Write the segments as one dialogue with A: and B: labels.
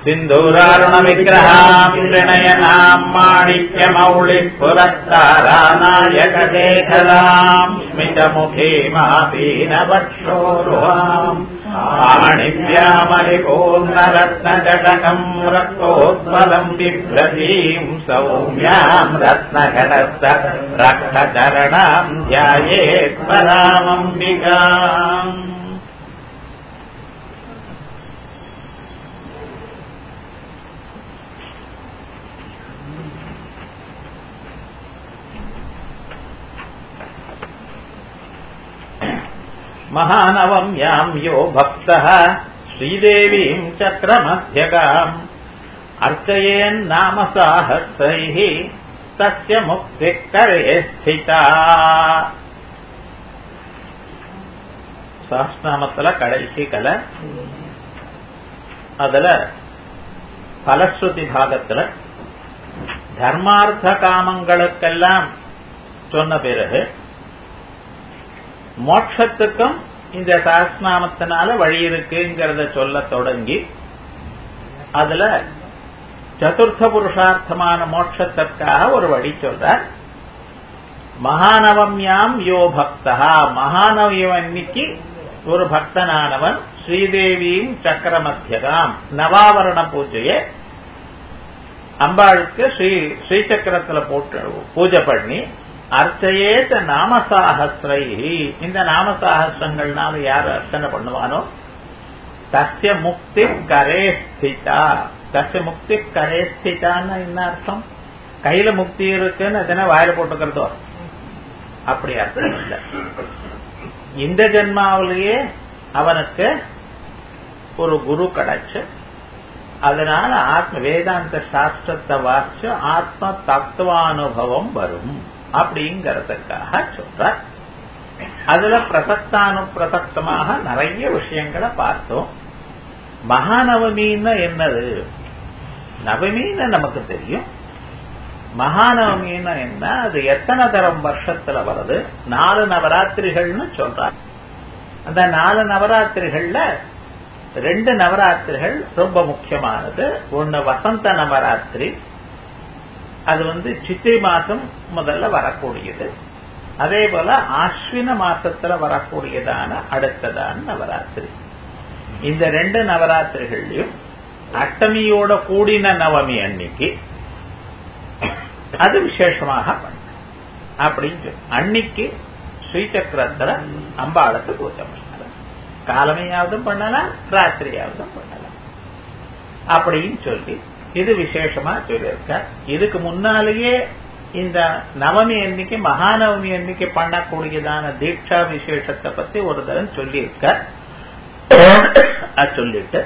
A: सिन्दूरारुणविग्रहाम् त्रिणयनाम् माणिक्यमौलिः पुरस्तारानायकशेखराम् स्मितमुखीमापीनवक्षोरुहाम् पाणिभ्यामलिपूर्णरत्नजटकम् रक्तोत्पलम् बिभ्रतीम् सौम्याम् रत्नघटस्थ रक्तचरणाम् ध्यायेत् परामम्बिकाम् महानवम्याम् यो भक्तः श्रीदेवीम् चक्रमध्यगाम् अर्चयेन्नाम साहस्रैः तस्य मुक्तिः करे स्थिता சஹஸ்நாமத்துல கடைசி கலை அதுல பலஸ்ருதி பாகத்துல தர்மார்த்த காமங்களுக்கெல்லாம் சொன்ன பிறகு மோட்சத்துக்கும் இந்த சஹஸ்நாமத்தினால வழி இருக்குங்கிறத சொல்ல தொடங்கி அதுல சதுர்த்த புருஷார்த்தமான மோட்சத்திற்காக ஒரு வழி சொல்றார் மகாநவம்யாம் யோ பக்தா மகாநவம் அன்னைக்கு ஒரு பக்தனானவன் ஸ்ரீதேவியும் சக்கரமத்தியகாம் நவாவரண பூஜையை அம்பாளுக்கு ஸ்ரீ ஸ்ரீசக்கரத்துல போட்டு பூஜை பண்ணி அர்ச்சையேத நாமசாகசிரை இந்த நாமசாகசிரங்கள்னால யார் அர்ச்சனை பண்ணுவானோ தஸ்ய முக்தி கரே ஸ்திதா தஸ்ய முக்தி கரே ஸ்திதான்னு என்ன அர்த்தம் கையில முக்தி இருக்குன்னு எதனா வாயில போட்டுக்கிறதோ அப்படி அர்த்தம் இல்லை இந்த ஜென்மாவிலேயே அவனுக்கு ஒரு குரு கிடைச்சு அதனால ஆத்ம வேதாந்த சாஸ்திரத்தை வாசிச்சு ஆத்ம தத்துவானுபவம் வரும் அப்படிங்கறதுக்காக சொல்ற அதுல பிரசக்தானு பிரசக்தமாக நிறைய விஷயங்களை பார்த்தோம் மகாநவமின்னா என்னது நவமின்னு நமக்கு தெரியும் மகாநவமின்னா என்ன அது எத்தனை தரம் வருஷத்துல வருது நாலு நவராத்திரிகள்னு சொல்றாங்க அந்த நாலு நவராத்திரிகள்ல ரெண்டு நவராத்திரிகள் ரொம்ப முக்கியமானது ஒன்னு வசந்த நவராத்திரி அது வந்து சித்திரை மாசம் முதல்ல வரக்கூடியது அதே போல ஆஸ்வின மாசத்துல வரக்கூடியதான அடுத்ததான நவராத்திரி இந்த ரெண்டு நவராத்திரிகள்லயும் அஷ்டமியோட கூடின நவமி அன்னைக்கு அது விசேஷமாக பண்ண அப்படின்னு சொல்லி அன்னைக்கு ஸ்ரீசக்கரத்துல அம்பாளுக்கு பூஜை பண்ணலாம் காலமையாவது பண்ணலாம் ராத்திரியாவது பண்ணலாம் அப்படின்னு சொல்லி இது விசேஷமா சொல்லியிருக்க இதுக்கு முன்னாலேயே இந்த நவமி அன்னைக்கு மகாநவமி அன்னைக்கு பண்ணக்கூடியதான தீட்சா விசேஷத்தை பத்தி ஒரு தரம் சொல்லியிருக்க சொல்லிட்டு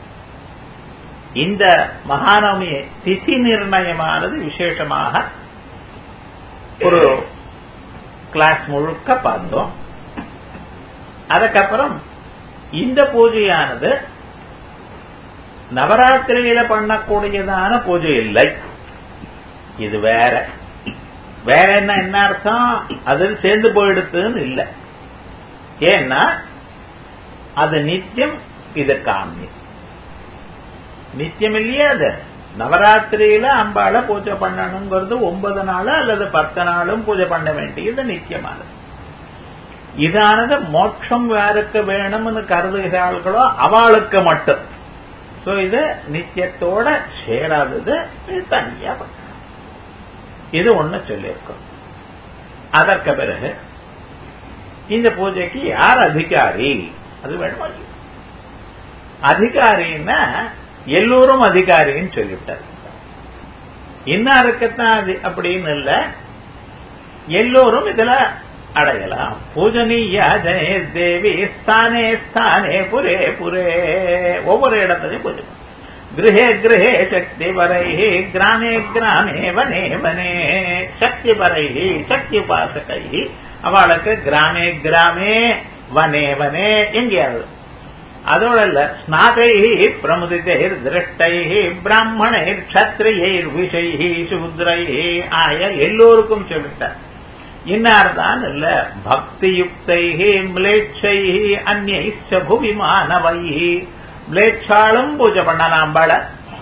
A: இந்த மகாநவமி திதி நிர்ணயமானது விசேஷமாக ஒரு கிளாஸ் முழுக்க பார்த்தோம் அதுக்கப்புறம் இந்த பூஜையானது நவராத்திரியில பண்ணக்கூடியதான பூஜை இல்லை இது வேற வேற என்ன என்ன அர்த்தம் அதில் சேர்ந்து போயிடுத்துன்னு இல்லை ஏன்னா அது நித்தியம் இது காமியம் நித்தியம் இல்லையா அது நவராத்திரியில அம்பாளை பூஜை பண்ணணுங்கிறது ஒன்பது நாள் அல்லது பத்து நாளும் பூஜை பண்ண வேண்டியது நித்தியமானது இதானது மோட்சம் யாருக்கு வேணும்னு கருதுகிறார்களோ அவளுக்கு மட்டும் சோ இது நித்தியத்தோட சேராதது இது தனியா பண்ணணும் இது ஒண்ணு சொல்லியிருக்கோம் அதற்கு பிறகு இந்த பூஜைக்கு யார் அதிகாரி அது வேணுமா அதிகாரின்னா எல்லோரும் அதிகாரின்னு சொல்லிவிட்டார் இன்னாருக்குத்தான் அது அப்படின்னு இல்ல எல்லோரும் இதுல அடையலாம் பூஜனீய ஜனே தேவி ஸ்தானே ஸ்தானே புரே புரே ஒவ்வொரு இடத்துலையும் பூஜை கிரகே கிரகே சக்தி வரை கிராமே கிராமே வனே வனே சக்தி வரை சக்தி உபாசகை அவளுக்கு கிராமே கிராமே வனே வனே எங்கேயாவது அதோட இல்ல ஸ்நாதை பிரமுதிதைர் திருஷ்டை பிராமணர் கத்திரியர் விஷை சூத்ரை ஆய எல்லோருக்கும் சொல்லிட்டார் இன்னார்தான் இல்ல பக்தி யுக்தை மிளேட்சை அந்நிய புவி மாணவை மிளேட்சாலும் பூஜை பண்ணலாம் அம்பாள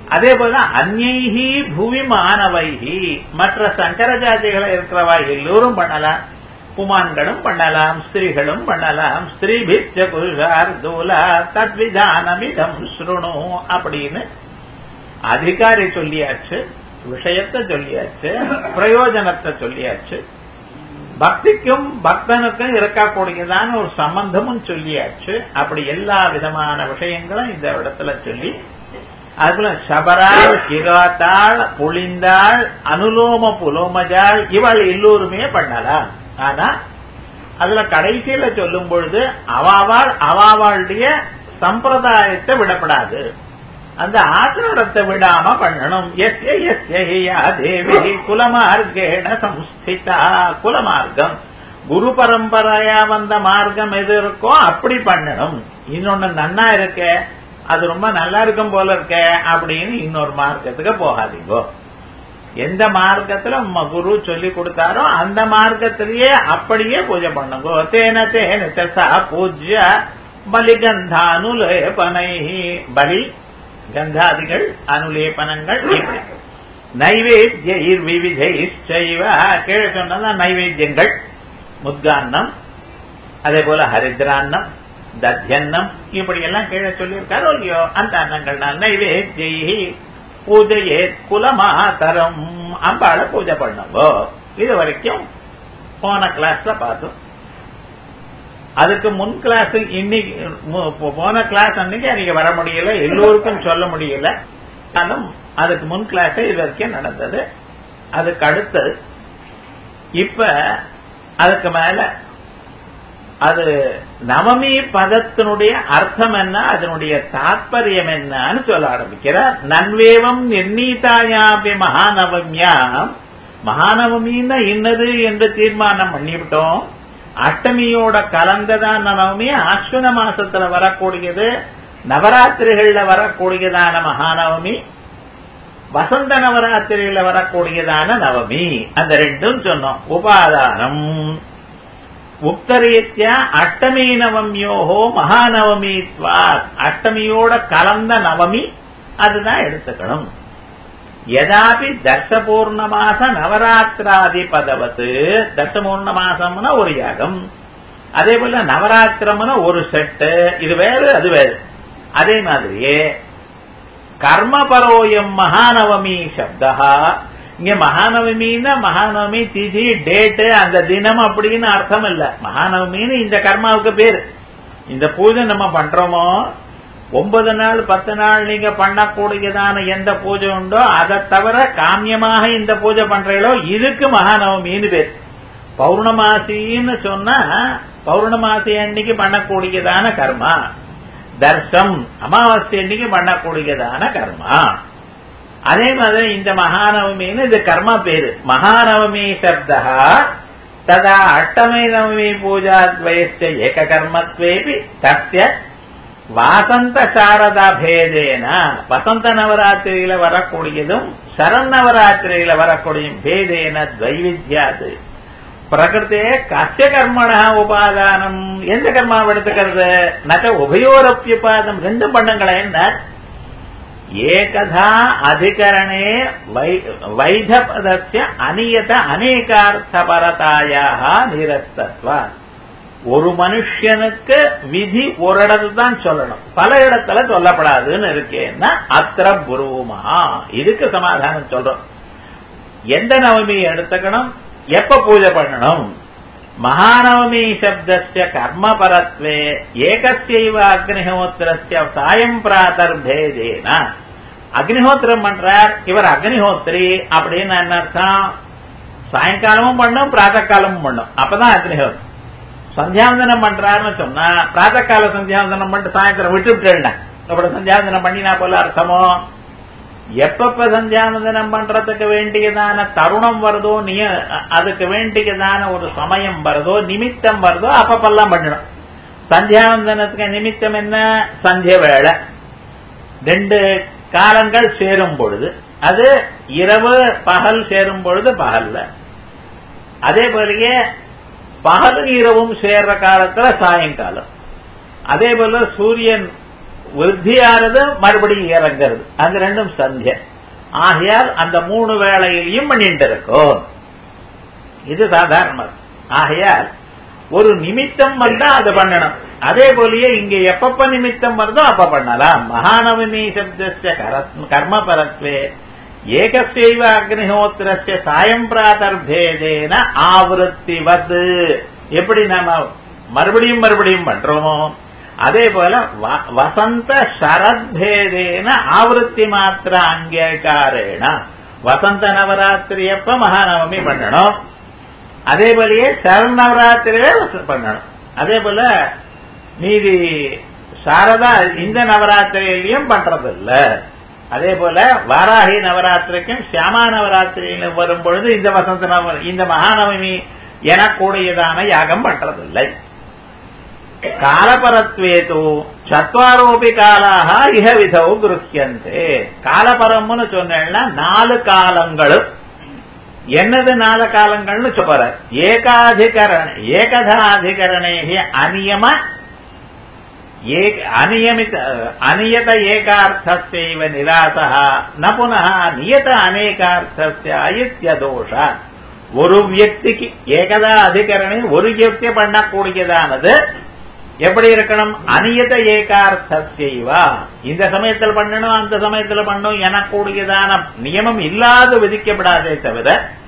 A: அதே போல அந்நைஹி புவி மாணவைஹி மற்ற சங்கர ஜாதிகளை இருக்கிறவா எல்லோரும் பண்ணலாம் புமான்களும் பண்ணலாம் ஸ்திரீகளும் பண்ணலாம் ஸ்திரீபிச்ச புருஷார் தூலா தத்விதானமிதம் ஸ்ருணு அப்படின்னு அதிகாரி சொல்லியாச்சு விஷயத்தை சொல்லியாச்சு பிரயோஜனத்தை சொல்லியாச்சு பக்திக்கும் பக்தனுக்கும் இருக்கக்கூடியதான ஒரு சம்பந்தமும் சொல்லியாச்சு அப்படி எல்லா விதமான விஷயங்களும் இந்த இடத்துல சொல்லி அதுல சபராள் கிகாத்தாள் புளிந்தாள் அனுலோம புலோமஜாள் இவள் எல்லோருமே பண்ணலாம் ஆனா அதுல கடைசியில சொல்லும் பொழுது அவாவாள் அவாவாளுடைய சம்பிரதாயத்தை விடப்படாது அந்த ஆச்சாரத்தை விடாம பண்ணணும் எஸ்ய எஸ்யா தேவி குலமார்க்கேண சம்ஸ்திதா குலமார்க்கம் குரு பரம்பரையா வந்த மார்க்கம் எது இருக்கோ அப்படி பண்ணணும் இன்னொன்னு நன்னா இருக்க அது ரொம்ப நல்லா இருக்கும் போல இருக்க அப்படின்னு இன்னொரு மார்க்கத்துக்கு போகாதீங்கோ எந்த மார்க்கத்துல உம்ம குரு சொல்லி கொடுத்தாரோ அந்த மார்க்கத்திலேயே அப்படியே பூஜை பண்ணுங்க தேன தேன தசா பூஜ்ய பலிகந்தானுலேபனை பலி கந்தாதிகள் அனுலேபனங்கள் இப்படி நைவேத்திய விவிதைச்சைவ கீழே சொன்னதா நைவேத்தியங்கள் முத்கான்னம் அதே போல ஹரித்ரான்னம் தத்யன்னம் இப்படி எல்லாம் கீழே சொல்லியிருக்காரோ இல்லையோ அந்த அன்னங்கள் நைவேத்தியை பூஜையே குலமாதரம் அம்பாளை பூஜை பண்ணுங்கோ இது வரைக்கும் போன கிளாஸ்ல பார்த்தோம் அதுக்கு முன் கிளாஸ் இன்னைக்கு போன கிளாஸ் அன்னைக்கு அன்னைக்கு வர முடியல எல்லோருக்கும் சொல்ல முடியல ஆனாலும் அதுக்கு முன் கிளாஸ் இது வரைக்கும் நடந்தது அதுக்கு அடுத்தது இப்ப அதுக்கு மேல அது நவமி பதத்தினுடைய அர்த்தம் என்ன அதனுடைய தாற்பயம் என்னன்னு சொல்ல ஆரம்பிக்கிறார் நன்வேவம் நிர்ணீதாயாபி மகாநவமியாம் மகாநவமின்னா இன்னது என்று தீர்மானம் பண்ணிவிட்டோம் அஷ்டமியோட கலந்ததான நவமி அஸ்வின மாசத்துல வரக்கூடியது நவராத்திரிகள்ல வரக்கூடியதான மகாநவமி வசந்த நவராத்திரியில வரக்கூடியதான நவமி அந்த ரெண்டும் சொன்னோம் உபாதானம் உக்தரீத்திய அஷ்டமி நவமியோகோ மகாநவமித்வா அஷ்டமியோட கலந்த நவமி அதுதான் எடுத்துக்கணும் எதாபி தர்சபூர்ணமாச நவராத்திராதி பதவத்து தர்சபூர்ண மாசம்னா ஒரு யாகம் அதே போல நவராத்திரம்னா ஒரு செட்டு இது வேறு அது வேறு அதே மாதிரியே கர்மபரோயம் மகாநவமி சப்தா இங்க மகாநவமின்னா மகாநவமி திதி டேட்டு அந்த தினம் அப்படின்னு அர்த்தம் இல்ல மகாநவமின்னு இந்த கர்மாவுக்கு பேரு இந்த பூஜை நம்ம பண்றோமோ ஒன்பது நாள் பத்து நாள் நீங்க பண்ணக்கூடியதான எந்த பூஜை உண்டோ அதை தவிர காமியமாக இந்த பூஜை பண்றீங்களோ இதுக்கு மகாநவமின்னு பேர் பௌர்ணமாசின்னு சொன்னா பௌர்ணமாசி அன்னைக்கு பண்ணக்கூடியதான கர்மா தர்சம் அமாவாசை அன்னைக்கு பண்ணக்கூடியதான கர்மா அதே மாதிரி இந்த மகாநவமின்னு இது கர்மா பேரு மகாநவமி சப்தா ததா அஷ்டமை நவமி பூஜாத்வயஸ்ய ஏக கர்மத்வேபி தஸ்ய வாசந்த சாரதா பேதேன வசந்த நவராத்திரியில வரக்கூடியதும் சரண் நவராத்திரியில வரக்கூடிய பேதேன துவைவித்யாது பிரகிருத்தே கசிய கர்மண உபாதானம் எந்த கர்மாவை எடுத்துக்கிறது நக உபயோரப்பியுபாதம் ரெண்டு பண்ணுங்களேன் என்ன ஏகதா அதிகரணே வைத பதத்திய அநியத அநேகார்த்தபரதாயாக நிரஸ்தத்வா ஒரு மனுஷனுக்கு விதி ஒரு இடத்துல தான் சொல்லணும் பல இடத்துல சொல்லப்படாதுன்னு இருக்கேன்னா அத்திர புருவமா இதுக்கு சமாதானம் சொல்றோம் எந்த நவமி எடுத்துக்கணும் எப்ப பூஜை பண்ணணும் மகாநவமி சப்தஸ்ய கர்மபரத்வே ஏகஸ்யைவ அக்னிஹோத்திரஸ்ய சாயம் பிராதர்பேதேன அக்னிஹோத்திரம் பண்றார் இவர் அக்னிஹோத்திரி அப்படின்னு என்ன அர்த்தம் சாயங்காலமும் பண்ணும் பிராத காலமும் பண்ணும் அப்பதான் அக்னிஹோத்திரம் சந்தியாவந்தனம் பண்றாருன்னு சொன்னா பிராத கால சந்தியாவந்தனம் பண்ணிட்டு சாயந்தரம் விட்டு விட்டுல அப்படி சந்தியாவந்தனம் பண்ணினா போல அர்த்தமோ எப்பப்ப சந்தியாவந்தனம் பண்றதுக்கு வேண்டியதான தருணம் வருதோ நிய அதுக்கு வேண்டியதான ஒரு சமயம் வருதோ நிமித்தம் வருதோ அப்பப்பெல்லாம் பண்ணணும் சந்தியாவந்தனத்துக்கு நிமித்தம் என்ன சந்திய வேலை ரெண்டு காலங்கள் சேரும் பொழுது அது இரவு பகல் சேரும் பொழுது பகல்ல அதே போலயே பகலும் இரவும் சேர்ற காலத்துல சாயங்காலம் அதே போல சூரியன் விருத்தியானது மறுபடியும் இறங்கிறது அது ரெண்டும் சந்திய ஆகையால் அந்த மூணு வேளையிலையும் பண்ணிட்டு இருக்கும் இது சாதாரண ஆகையால் ஒரு நிமித்தம் வந்தா அது பண்ணணும் அதே போலயே இங்க எப்பப்ப நிமித்தம் வருதோ அப்ப பண்ணலாம் மகாநவமி சப்தஸ்ய கர்ம பரத்வே ஏகசைவ அக்னிஹோத்திரஸ்ய சாயம் பிராதர்பேதேன ஆவருத்திவது எப்படி நாம மறுபடியும் மறுபடியும் பண்றோமோ அதே போல வசந்த சரத்பேதேன ஆவருத்தி மாத்திர அங்கீகாரேன வசந்த நவராத்திரி அப்ப மகாநவமி பண்ணணும் அதே போலயே சரண் நவராத்திரியே பண்ணணும் அதே போல மீதி சாரதா இந்த நவராத்திரியிலையும் பண்றது இல்ல அதே போல வாராகி நவராத்திரிக்கும் சியாமா நவராத்திரியிலும் வரும் பொழுது இந்த வசந்த நவ இந்த மகாநவமி எனக்கூடியதான யாகம் பண்றதில்லை காலபரத்வேது சத்வாரோபி காலாக இக விதவு குருக்கியந்தே காலபரம்னு சொன்னா நாலு காலங்களும் என்னது நாலு காலங்கள்னு சொல்ற ஏகாதிகரண ஏகதாதிகரணே அநியம அநியமித அநியத ஏகார்த்தஸ்யைவ நிராசா ந புனः நியத அநேகார்த்தஸ்ய அயுத்தியதோஷ ஒரு வியக்திக்கு ஏகதா அதிகரணை ஒரு வியக்தி பண்ணக்கூடியதானது எப்படி இருக்கணும் அநியத ஏகார்த்தஸ்யைவா இந்த சமயத்தில் பண்ணணும் அந்த சமயத்தில் பண்ணணும் எனக்கூடியதான நியமம் இல்லாத விதிக்கப்படாதே தவிர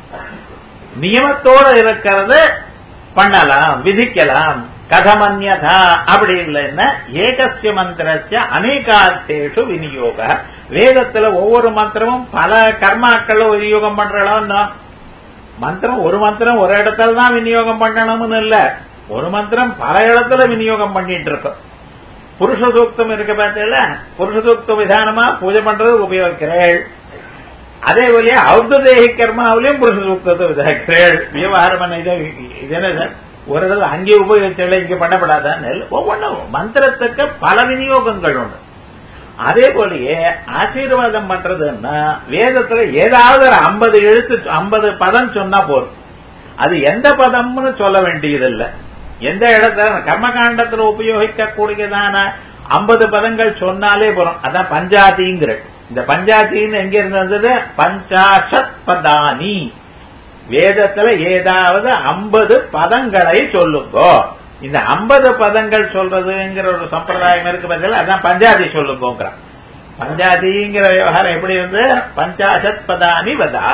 A: நியமத்தோடு இருக்கிறது பண்ணலாம் விதிக்கலாம் கதமன்யதா அப்படி இல்லைன்னா ஏகசிய மந்திரஸ்ய அநேகார்த்தேஷு விநியோக வேதத்துல ஒவ்வொரு மந்திரமும் பல கர்மாக்கள் விநியோகம் பண்றோம் மந்திரம் ஒரு மந்திரம் ஒரு இடத்துல தான் விநியோகம் பண்ணணும்னு இல்ல ஒரு மந்திரம் பல இடத்துல விநியோகம் பண்ணிட்டு இருக்கோம் புருஷ சூக்தம் இருக்க பார்த்தீங்களா புருஷ சூக்த விதானமா பூஜை பண்றது உபயோகிக்கிறேள் அதே போலயே ஔத்ததேகி கர்மாவிலையும் புருஷ சூக்தத்தை விதாக்கிறேள் விவகாரம் இது என்ன சார் ஒரு இடத்துல அங்கே உபயோகிச்சல இங்க பண்ணப்படாதான்னு ஒவ்வொன்றும் மந்திரத்துக்கு பல விநியோகங்கள் உண்டு அதே போலயே ஆசீர்வாதம் பண்றதுன்னா வேதத்துல ஏதாவது ஒரு ஐம்பது எழுத்து ஐம்பது பதம் சொன்னா போதும் அது எந்த பதம்னு சொல்ல வேண்டியதில்லை எந்த இடத்துல கர்மகாண்டத்துல உபயோகிக்க கூடியதான ஐம்பது பதங்கள் சொன்னாலே போறோம் அதான் பஞ்சாதிங்கிற இந்த பஞ்சாதின்னு எங்க இருந்தது பஞ்சாஷத் பதானி வேதத்துல ஏதாவது ஐம்பது பதங்களை சொல்லுங்கோ இந்த ஐம்பது பதங்கள் சொல்றதுங்கிற ஒரு சம்பிரதாயம் இருக்கு பதில் அதான் பஞ்சாதி சொல்லுங்கோங்கிறான் பஞ்சாதிங்கிற விவகாரம் எப்படி இருந்து பஞ்சாசத் பதானி வதா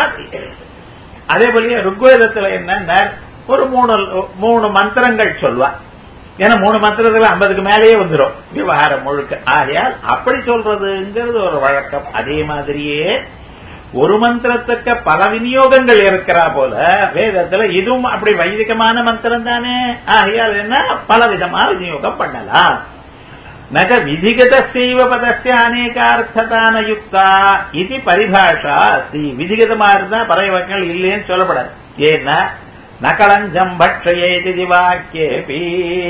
A: அதே போலயே ருக்வேதத்துல என்ன ஒரு மூணு மூணு மந்திரங்கள் சொல்வா ஏன்னா மூணு மந்திரத்துல ஐம்பதுக்கு மேலேயே வந்துடும் விவகாரம் முழுக்க ஆகையால் அப்படி சொல்றதுங்கிறது ஒரு வழக்கம் அதே மாதிரியே ஒரு மந்திரத்துக்கு பல விநியோகங்கள் இருக்கிறா போல வேதத்துல இதுவும் அப்படி வைதிகமான மந்திரம் தானே ஆகையால் என்ன பல விதமா விநியோகம் பண்ணலாம் நக விதிகத செய்வ பதஸ்ய அநேகார்த்ததான யுக்தா இது பரிபாஷா அஸ்தி விதிகதமா இருந்தா பறவைகள் இல்லைன்னு சொல்லப்படாது ஏன்னா நகலஞ்சம் பட்சயேதி வாக்கியேபி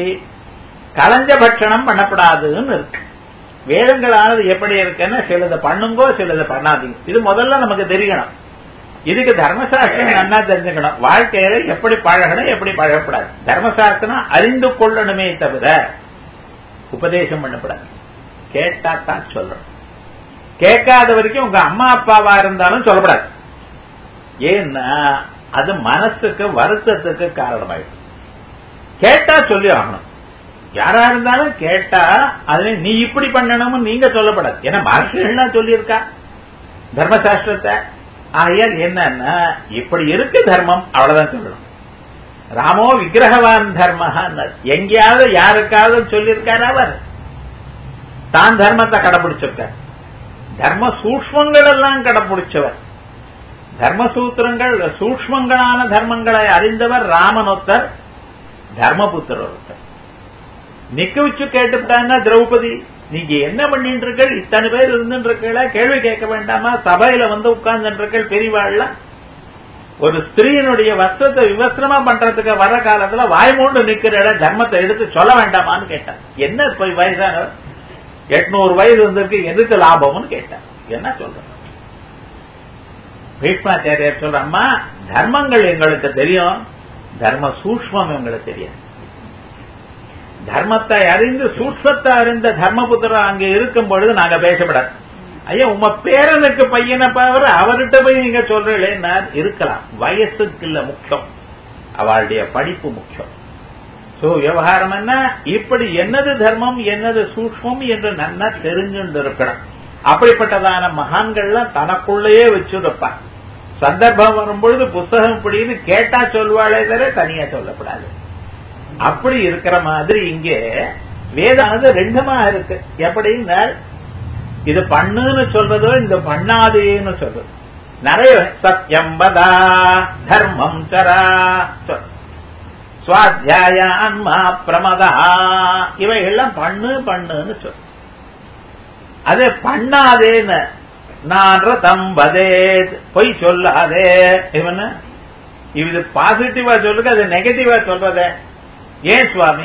A: கலஞ்ச பட்சணம் பண்ணப்படாதுன்னு இருக்கு வேதங்களானது எப்படி இருக்குன்னா சிலது பண்ணுங்கோ சிலது பண்ணாதீங்க இது முதல்ல நமக்கு தெரியணும் இதுக்கு தர்மசாஸ்திரம் நல்லா தெரிஞ்சுக்கணும் வாழ்க்கையில எப்படி பழகணும் எப்படி பழகப்படாது தர்மசாஸ்திரம் அறிந்து கொள்ளணுமே தவிர உபதேசம் பண்ணப்படாது கேட்டா தான் சொல்லணும் கேட்காத வரைக்கும் உங்க அம்மா அப்பாவா இருந்தாலும் சொல்லப்படாது ஏன்னா அது மனசுக்கு வருத்தத்துக்கு காரணமாயிடும் கேட்டா சொல்லி ஆகணும் யாரா இருந்தாலும் கேட்டா அதுல நீ இப்படி பண்ணணும்னு நீங்க சொல்லப்படாது ஏன்னா மகர்ஷிகள்லாம் சொல்லியிருக்கா தர்மசாஸ்திரத்தை ஆகையால் என்னன்னா இப்படி இருக்கு தர்மம் அவ்வளவுதான் சொல்லணும் ராமோ விக்கிரகவான் தர்மஹா எங்கேயாவது யாருக்காவது சொல்லியிருக்காரு அவர் தான் தர்மத்தை கடைபிடிச்சிருக்கார் தர்ம சூக்மங்கள் எல்லாம் கடைபிடிச்சவர் தர்மசூத்திரங்கள் சூக்மங்களான தர்மங்களை அறிந்தவர் ராமனொத்தர் தர்மபுத்திரர் ஒருத்தர் நிக்க வச்சு கேட்டுவிட்டாங்கன்னா திரௌபதி நீங்க என்ன பண்ணிட்டு இருக்கீள் இத்தனை பேர் இருந்துட்டு இருக்கீங்களா கேள்வி கேட்க வேண்டாமா சபையில வந்து உட்கார்ந்து இருக்கீள் பெரியவாள்ல ஒரு ஸ்திரீனுடைய வஸ்திரத்தை விவஸ்திரமா பண்றதுக்கு வர காலத்துல வாய்மூண்டு நிக்கிற தர்மத்தை எடுத்து சொல்ல வேண்டாமான்னு கேட்டான் என்ன போய் வயசான எட்நூறு வயது வந்திருக்கு எதுக்கு லாபம்னு கேட்டான் என்ன சொல்ற பீஷ்மாச்சாரியார் சொல்ற அம்மா தர்மங்கள் எங்களுக்கு தெரியும் தர்ம சூக்மம் எங்களுக்கு தெரியாது தர்மத்தை அறிந்து சூட்சத்தை அறிந்த தர்மபுத்திரர் அங்க இருக்கும் பொழுது நாங்க பேசப்படாது ஐயா உங்க பேரனுக்கு பையனை பாவர அவர்கிட்ட போய் நீங்க சொல்றீங்களே இருக்கலாம் வயசுக்கு இல்ல முக்கியம் அவளுடைய படிப்பு முக்கியம் சோ விவகாரம் என்ன இப்படி என்னது தர்மம் என்னது சூக்மம் என்று நன்னா தெரிஞ்சுட்டு இருக்கணும் அப்படிப்பட்டதான மகான்கள்லாம் தனக்குள்ளேயே வச்சிருப்பான் சந்தர்ப்பம் வரும்பொழுது புஸ்தகம் இப்படின்னு கேட்டா சொல்வாளே தவிர தனியா சொல்லப்படாது அப்படி இருக்கிற மாதிரி இங்கே வேதானது ரெண்டுமா இருக்கு எப்படின்னா இது பண்ணுன்னு சொல்றதோ இந்த பண்ணாதேன்னு சொல்றது நிறைய சத்தியம் பதா தர்மம் சரா சுவாத்தியாய ஆன்மா பிரமதா இவைகள்லாம் பண்ணு பண்ணுன்னு சொல் அது பண்ணாதேன்னு நான் ரதம் பதேத் பொய் சொல்லாதே இவனு இது பாசிட்டிவா சொல்லுங்க அது நெகட்டிவா சொல்றதே ஏன் சுவாமி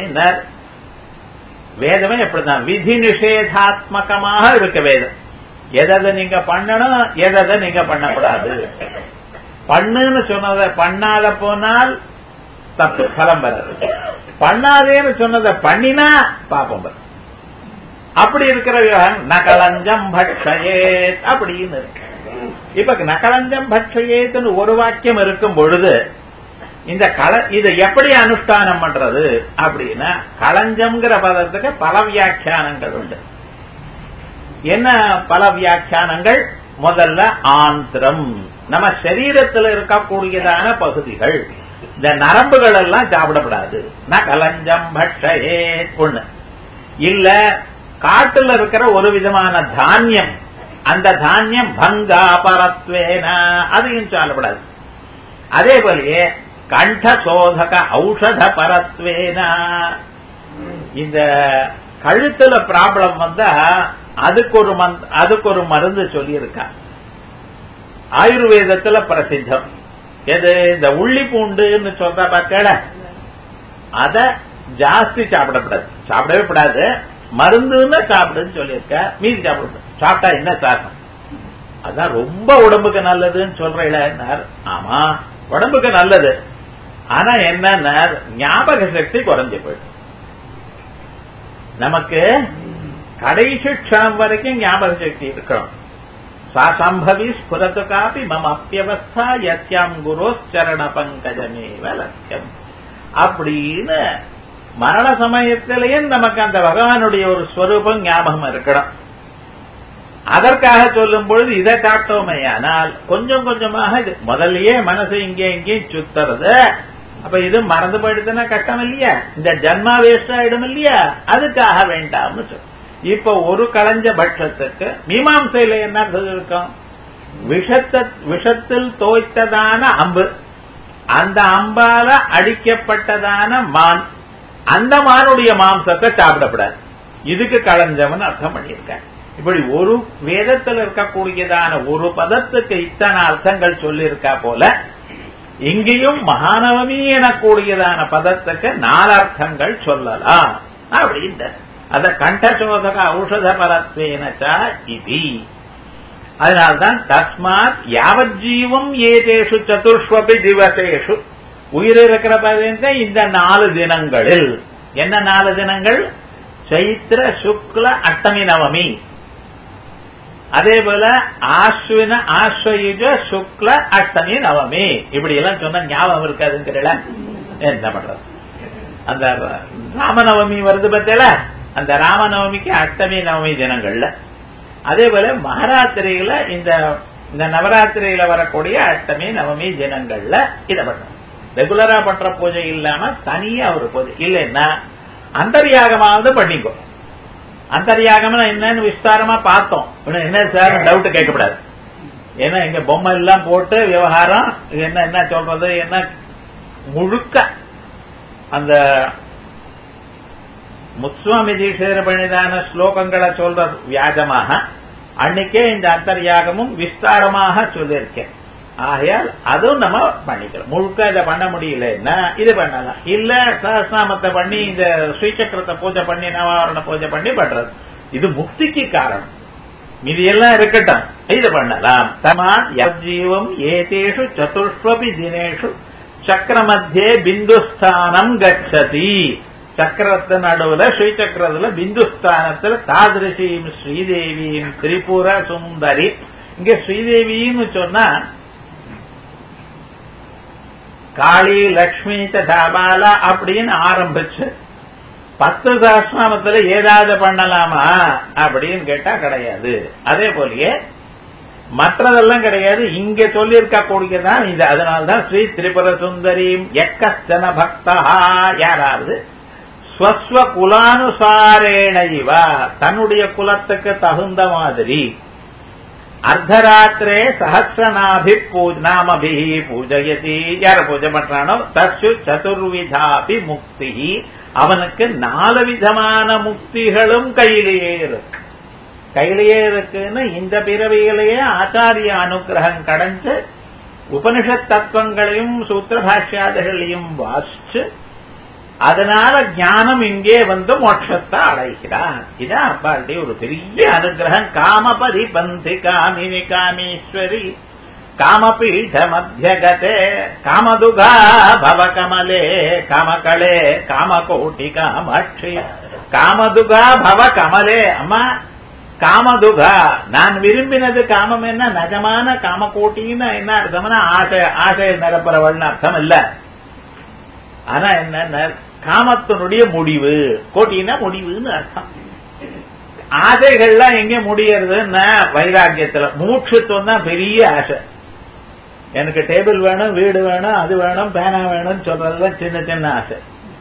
A: வேதமே எப்படிதான் விதி நிஷேதாத்மகமாக இருக்க வேதம் எதை நீங்க பண்ணணும் எதை நீங்க பண்ணக்கூடாது பண்ணுன்னு சொன்னதை பண்ணாத போனால் தப்பு பலம் வராது பண்ணாதேன்னு சொன்னதை பண்ணினா பாப்பம் வரும் அப்படி இருக்கிற விவகாரம் நகலஞ்சம் பட்சயேத் அப்படின்னு இருக்கு இப்ப நகலஞ்சம் பட்சயேத்னு ஒரு வாக்கியம் இருக்கும் பொழுது இந்த கள இதை எப்படி அனுஷ்டானம் பண்றது அப்படின்னா களஞ்சம்ங்கிற பதத்துக்கு பல வியாக்கியானங்கள் உண்டு என்ன பல வியாக்கியானங்கள் முதல்ல ஆந்திரம் நம்ம சரீரத்தில் இருக்கக்கூடியதான பகுதிகள் இந்த நரம்புகள் எல்லாம் சாப்பிடப்படாது ந கலஞ்சம் பட்சயே ஒண்ணு இல்ல காட்டுல இருக்கிற ஒரு விதமான தானியம் அந்த தானியம் பங்கா பரத்வேன அதையும் சாப்பிடப்படாது அதே போலயே கண்டசோதக ஔஷத பரத்வேன இந்த கழுத்துல ப்ராப்ளம் வந்தா அதுக்கு ஒரு அதுக்கு ஒரு மருந்து சொல்லியிருக்கா ஆயுர்வேதத்துல பிரசித்தம் எது இந்த உள்ளி பூண்டுன்னு சொல்ற பார்த்தேட அத ஜாஸ்தி சாப்பிடக்கூடாது சாப்பிடவே கூடாது மருந்துன்னு சாப்பிடுன்னு சொல்லியிருக்க மீதி சாப்பிட சாப்பிட்டா என்ன காரணம் அதான் ரொம்ப உடம்புக்கு நல்லதுன்னு சொல்றேன் ஆமா உடம்புக்கு நல்லது ஆனா என்ன ஞாபக சக்தி குறைஞ்சு போயிடும் நமக்கு கடைசி க்ஷணம் வரைக்கும் ஞாபக சக்தி இருக்கணும் சாசம்பவி ஸ்புரத்து காப்பி மம அப்பியவஸ்தா யத்யாம் குரோச்சரண பங்கஜமேவ லட்சியம் அப்படின்னு மரண சமயத்திலேயே நமக்கு அந்த பகவானுடைய ஒரு ஸ்வரூபம் ஞாபகம் இருக்கணும் அதற்காக சொல்லும் பொழுது இதை காட்டோமே ஆனால் கொஞ்சம் கொஞ்சமாக இது முதல்லயே மனசு இங்கே இங்கேயும் சுத்துறது அப்ப இது மறந்து போயிடுதுன்னா கஷ்டம் இல்லையா இந்த ஜன்மா வேஸ்ட் ஆயிடும் இல்லையா அதுக்காக வேண்டாம்னு சொல்லு இப்ப ஒரு களைஞ்ச பட்சத்துக்கு மீமாசையில என்ன இருக்கும் விஷத்த விஷத்தில் தோய்த்ததான அம்பு அந்த அம்பால அடிக்கப்பட்டதான மான் அந்த மானுடைய மாம்சத்தை சாப்பிடப்படாது இதுக்கு களைஞ்சவன் அர்த்தம் பண்ணியிருக்க இப்படி ஒரு வேதத்தில் இருக்கக்கூடியதான ஒரு பதத்துக்கு இத்தனை அர்த்தங்கள் சொல்லியிருக்கா போல இங்கேயும் மகானவமி எனக்கூடியதான பதத்துக்கு நாலு அர்த்தங்கள் சொல்லலாம் அப்படின்ற அத கண்டசோதக ஔஷத பரத்வேனச்சா இது அதனால்தான் தஸ்மாத் யாவஜீவம் ஏதேஷு சதுர்ஸ்வபி திவசேஷு உயிர் இருக்கிற பதவிந்த இந்த நாலு தினங்களில் என்ன நாலு தினங்கள் சைத்திர சுக்ல அஷ்டமி நவமி அதே போல ஆஸ்வின ஆஸ்வயுஜ சுக்ல அஷ்டமி நவமி இப்படி எல்லாம் சொன்னா ஞாபகம் இருக்காதுங்கிறல என்ன பண்றது அந்த ராமநவமி வருது பத்தில அந்த ராமநவமிக்கு அஷ்டமி நவமி தினங்கள்ல அதே போல மகாராத்திரியில இந்த இந்த நவராத்திரியில வரக்கூடிய அஷ்டமி நவமி தினங்கள்ல இதை பண்றோம் ரெகுலரா பண்ற பூஜை இல்லாம தனியா ஒரு பூஜை இல்லைன்னா அந்தர்யாகமாவது பண்ணிக்கோ அந்தர்யாகம்னா என்னன்னு விஸ்தாரமா பார்த்தோம் என்ன சார் டவுட் கேட்கக்கூடாது ஏன்னா இங்க பொம்மை எல்லாம் போட்டு விவகாரம் என்ன என்ன சொல்றது என்ன முழுக்க அந்த முத்சுவாமி தீட்சிதர் பண்ணிதான ஸ்லோகங்களை சொல்ற வியாஜமாக அன்னைக்கே இந்த அந்தர்யாகமும் விஸ்தாரமாக சொல்லியிருக்கேன் ஆகையால் அதுவும் நம்ம பண்ணிக்கலாம் முழுக்க இதை பண்ண முடியலன்னா இது பண்ணலாம் இல்ல சஹஸ்நாமத்தை பண்ணி இந்த ஸ்ரீசக்கரத்தை பூஜை பண்ணி நவாரண பூஜை பண்ணி பண்றது இது முக்திக்கு காரணம் இது எல்லாம் இருக்கட்டும் இது பண்ணலாம் தமான் யஜீவம் ஏதேஷு சதுஷ்வபி தினேஷு சக்கரமத்தியே பிந்துஸ்தானம் கச்சதி சக்கரத்து நடுவுல ஸ்ரீ சக்கரத்துல பிந்துஸ்தானத்துல தாதிருஷியும் ஸ்ரீதேவியும் திரிபுர சுந்தரி இங்க ஸ்ரீதேவின்னு சொன்னா காளி லக்ஷ்மி தபாலா அப்படின்னு ஆரம்பிச்சு பத்து சாஸ்திராமத்துல ஏதாவது பண்ணலாமா அப்படின்னு கேட்டா கிடையாது அதே போலயே மற்றதெல்லாம் கிடையாது இங்க சொல்லியிருக்க கூடியதான் இது அதனால்தான் ஸ்ரீ திரிபுர சுந்தரி எக்கஸ்தன பக்தா யாராவது ஸ்வஸ்வ குலானுசாரேண இவ தன்னுடைய குலத்துக்கு தகுந்த மாதிரி அர்த்தராத்திரே சஹசிரநாபி நாமபி பூஜயதி யார பூஜை பண்றானோ தசு சதுர்விதாபி முக்தி அவனுக்கு நாலு விதமான முக்திகளும் கையிலேயே இருக்கு கையிலேயே இருக்குன்னு இந்த பிறவியிலேயே ஆச்சாரிய அனுகிரகம் கடைஞ்சு உபனிஷத் தத்துவங்களையும் சூத்திர பாஷ்யாதிகளையும் வாசிச்சு அதனால ஞானம் இங்கே வந்து மோட்சத்தை அடைகிறான் இதான் அப்பாளுடைய ஒரு பெரிய அனுகிரகம் காமபரி பந்தி காமினி காமீஸ்வரி காமபீட மத்தியகதே காமதுகா பவ கமலே காமகளே காமகோட்டி காமாட்சி காமதுகா பவ கமலே அம்மா காமதுகா நான் விரும்பினது காமம் என்ன நஜமான காமகோட்டின்னு என்ன அர்த்தம்னா ஆசை ஆசை நிரப்புறவள்னு அர்த்தம் இல்ல ஆனா என்ன காமத்தினுடைய முடிவு கோட்டினா முடிவுன்னு அர்த்தம் ஆசைகள்லாம் எங்க முடியறதுன்னா வைராக்கியத்துல மூச்சுத்துவம் தான் பெரிய ஆசை எனக்கு டேபிள் வேணும் வீடு வேணும் அது வேணும் பேனா வேணும்னு சொல்றதுதான் சின்ன சின்ன ஆசை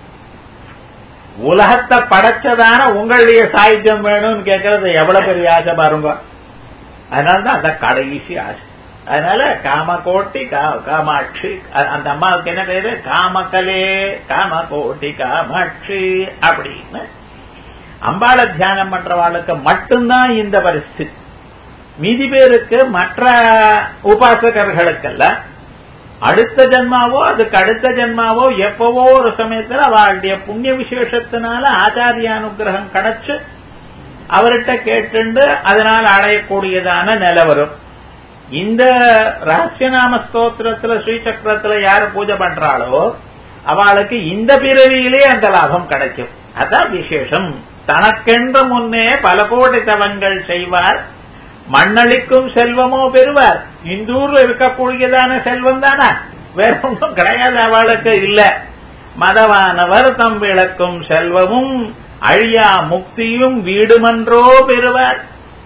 A: உலகத்தை படைச்சதான உங்களுடைய சாಹಿತ್யம் வேணும்னு கேட்கறது எவ்வளவு பெரிய ஆசை பாருங்க அதனாலதான் அந்த கடைசி ஆசை அதனால காமகோட்டி காமாட்சி அந்த அம்மாவுக்கு என்ன பேரு காமகலே காமகோட்டி காமாட்சி அப்படின்னு அம்பாள தியானம் பண்றவாளுக்கு மட்டும்தான் இந்த பரிஸ்திதி மீதி பேருக்கு மற்ற உபாசகர்களுக்கல்ல அடுத்த ஜென்மாவோ அதுக்கு அடுத்த ஜென்மாவோ எப்பவோ ஒரு சமயத்துல அவளுடைய புண்ணிய விசேஷத்தினால ஆச்சாரிய அனுகிரகம் கிடைச்சு அவர்கிட்ட கேட்டுண்டு அதனால் அடையக்கூடியதான நிலை வரும் இந்த ரகசியநாம ஸ்தோத்திரத்துல ஸ்ரீசக்கரத்துல யாரு பூஜை பண்றாளோ அவளுக்கு இந்த பிறவியிலே அந்த லாபம் கிடைக்கும் அதான் விசேஷம் தனக்கென்று முன்னே பல கோடி தவங்கள் செய்வார் மண்ணளிக்கும் செல்வமோ பெறுவார் இந்தூர்ல இருக்கக்கூடியதான செல்வம் தானே வேற ஒன்றும் கிடையாது அவளுக்கு இல்ல மதவானவர் தம் விளக்கும் செல்வமும் அழியா முக்தியும் வீடுமன்றோ பெறுவார்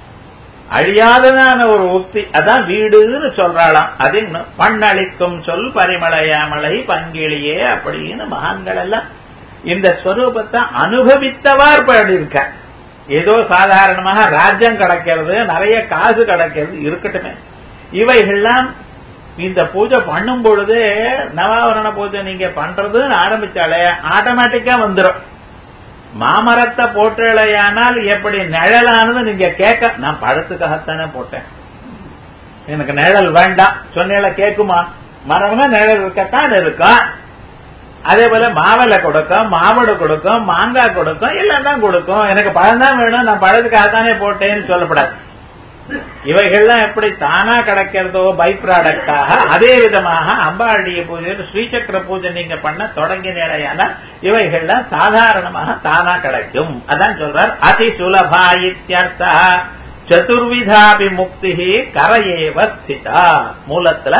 A: அழியாததான ஒரு உக்தி அதான் வீடுன்னு சொல்றாளாம் அது இன்னும் மண்ணளிக்கும் சொல் பரிமளையாமலை பங்கிலியே அப்படின்னு மகான்கள் எல்லாம் இந்த ஸ்வரூபத்தை அனுபவித்தவார் பாடியிருக்க ஏதோ சாதாரணமாக ராஜ்யம் கிடைக்கிறது நிறைய காசு கிடைக்கிறது இருக்கட்டுமே இவைகள்லாம் இந்த பூஜை பண்ணும் பொழுது நவாவரண பூஜை நீங்க பண்றதுன்னு ஆரம்பிச்சாலே ஆட்டோமேட்டிக்கா வந்துடும் மாமரத்தை போட்டலையானால் எப்படி நிழலானது நீங்க கேட்க நான் பழத்துக்காகத்தானே போட்டேன் எனக்கு நிழல் வேண்டாம் சொன்னேல கேட்குமா மரம்னா நிழல் இருக்கத்தான் இருக்கும் அதே போல மாவலை கொடுக்கும் மாவடு கொடுக்கும் மாங்காய் கொடுக்கும் எல்லாம் தான் கொடுக்கும் எனக்கு பழம் தான் வேணும் நான் பழத்துக்காகத்தானே போட்டேன்னு சொல்லப்படாது இவைகள்லாம் எப்படி தானா கிடைக்கிறதோ பை ப்ராடக்டாக அதே விதமாக அம்பாளுடைய பூஜை ஸ்ரீசக்கர பூஜை நீங்க பண்ண தொடங்கி நிலையான இவைகள்லாம் சாதாரணமாக தானா கிடைக்கும் அதான் சொல்றார் அதி சுலபா இத்தியர்த்தா சதுர்விதாபி முக்தி கரையேவ ஸ்திதா மூலத்துல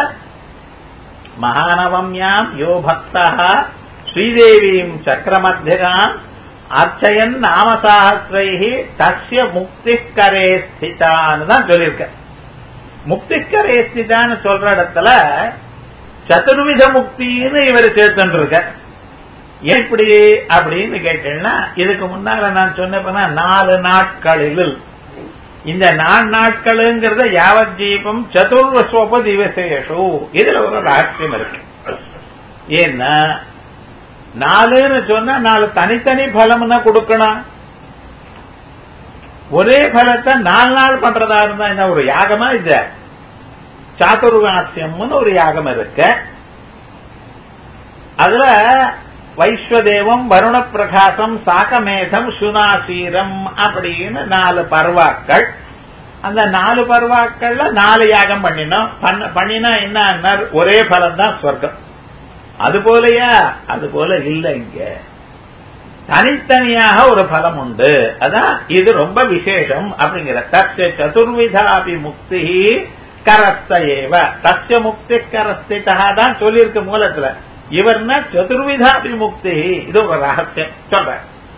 A: மகானவம்யாம் யோ பக்தா ஸ்ரீதேவீம் சக்கரமத்தியகாம் அர்ச்சயன் நாமசாஸ்திரைஹி தஸ்ய முக்திக்கரே ஸ்திதான்னு தான் சொல்லியிருக்க முக்திக்கரே ஸ்திதான்னு சொல்ற இடத்துல சதுர்வித முக்தின்னு இவர் சேர்த்துருக்க எப்படி அப்படின்னு கேட்டீங்கன்னா இதுக்கு முன்னால நான் சொன்னப்பனா நாலு நாட்களில் இந்த நாலு நாட்களுங்கிறத யாவத் ஜீபம் சதுர்வஸ்வப திவசேஷு இதுல ஒரு ரகசியம் இருக்கு ஏன்னா நாலுன்னு சொன்னா நாலு தனித்தனி பலம்னா கொடுக்கணும் ஒரே பலத்தை நாலு நாள் பண்றதா இருந்தா என்ன ஒரு யாகமா இது சாதுர்வாசியம்னு ஒரு யாகம் இருக்கு அதுல வைஸ்வதேவம் வருண பிரகாசம் சாகமேதம் சுனாசீரம் அப்படின்னு நாலு பர்வாக்கள் அந்த நாலு பர்வாக்கள்ல நாலு யாகம் பண்ணினோம் பண்ணினா என்ன ஒரே பலம் தான் சொர்க்கம் அது போலயா அது போல இல்ல இங்க தனித்தனியாக ஒரு பலம் உண்டு அதான் இது ரொம்ப விசேஷம் அப்படிங்கிற தச்ச சதுர்விதாபி முக்தி கரஸ்த ஏவ தச்ச முக்தி கரஸ்திட்டா தான் சொல்லியிருக்கு மூலத்துல இவர்னா சதுர்விதாபி முக்தி இது ஒரு ரகசியம் சொல்ற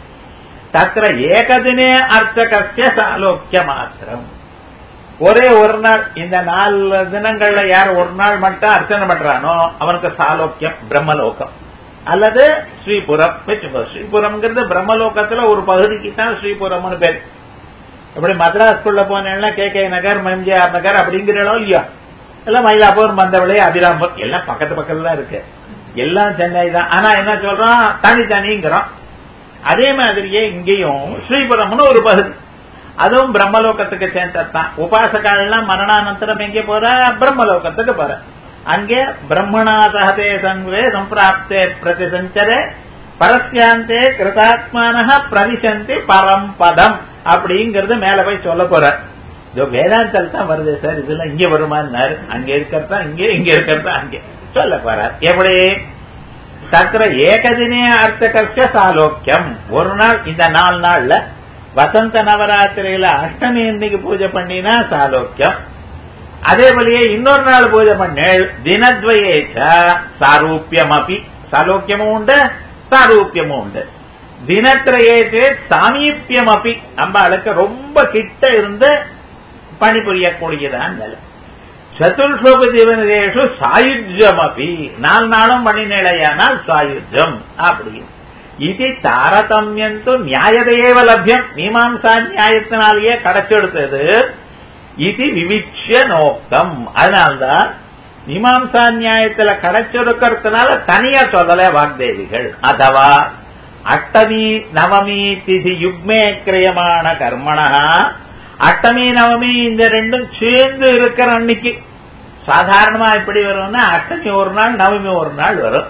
A: தத்திர ஏகதினே அர்ச்சகசிய சாலோக்கிய மாத்திரம் ஒரே ஒரு நாள் இந்த நாலு தினங்கள்ல யார் ஒரு நாள் மட்டும் அர்ச்சனை பண்றானோ அவனுக்கு சாலோக்கியம் பிரம்மலோகம் அல்லது ஸ்ரீபுரம் வச்சுக்கோ ஸ்ரீபுரம்ங்கிறது பிரம்மலோகத்துல ஒரு பகுதிக்கு தான் ஸ்ரீபுரம்னு பேர் இப்படி மദ്രാஸ்குள்ள போனேன்னா K K Nagar MGR Nagar அப்படிங்கிறோம் இல்லையா எல்லாம் மயிலாப்பூர் மந்தவளி அபிராம்பூர் எல்லாம் பக்கத்து பக்கத்துல தான் இருக்கு எல்லாம் சென்னை தான் ஆனா என்ன சொல்றோம் தனி தனிங்கிறோம் அதே மாதிரியே இங்கேயும் ஸ்ரீபுரம்னு ஒரு பகுதி அதுவும் பிரம்மலோகத்துக்கு சேர்ந்ததுதான் உபாசகாலாம் மரணானந்தரம் எங்கே போற பிரம்மலோகத்துக்கு போற அங்கே பிரம்மணா சகதே சன்வே சம்பிராப்தே பிரதிசஞ்சரே பரஸ்யாந்தே கிருதாத்மான பிரவிசந்தி பரம்பதம் அப்படிங்கறது மேல போய் சொல்ல போற இதோ வேதாந்தல் தான் வருது சார் இதெல்லாம் இங்க வருமானாரு அங்க இருக்கிறதா இங்கே இங்க இருக்கிறதா அங்கே சொல்ல போறார் எப்படி தத்திர ஏகதினே அர்த்தகர்ஷ சாலோக்கியம் ஒரு நாள் இந்த நாலு நாள்ல வசந்த நவராத்திரியில அஷ்டமி இன்னைக்கு பூஜை பண்ணினா சாலோக்கியம் அதே போலயே இன்னொரு நாள் பூஜை பண்ணேள் தினத்வயேச்ச சாரூபியம் அப்பி சாலோக்கியமும் உண்டு சாரூபியமும் உண்டு தினத்திரையேச்சே சாமீபியம் அப்பி அம்பாளுக்கு ரொம்ப கிட்ட இருந்து பணிபுரியக்கூடியதான் நிலை சதுர்ஷோக திவனேஷு சாயுஜம் அப்படி நாலு நாளும் பண்ணினேளையானால் சாயுஜம் அப்படி இது தாரதமியந்து நியாயதையேவ லபியம் மீமாம்சா நியாயத்தினாலேயே கிடைச்செடுத்தது இது விவிச்சிய நோக்கம் அதனால்தான் மீமாம்சா நியாயத்துல கிடைச்சிருக்கிறதுனால தனியா சொல்லல வாக்தேவிகள் அதவா அட்டமி நவமி திதி யுக்மே கிரியமான கர்மணா அட்டமி நவமி இந்த ரெண்டும் சேர்ந்து இருக்கிற அன்னைக்கு சாதாரணமா எப்படி வரும்னா அட்டமி ஒரு நாள் நவமி ஒரு நாள் வரும்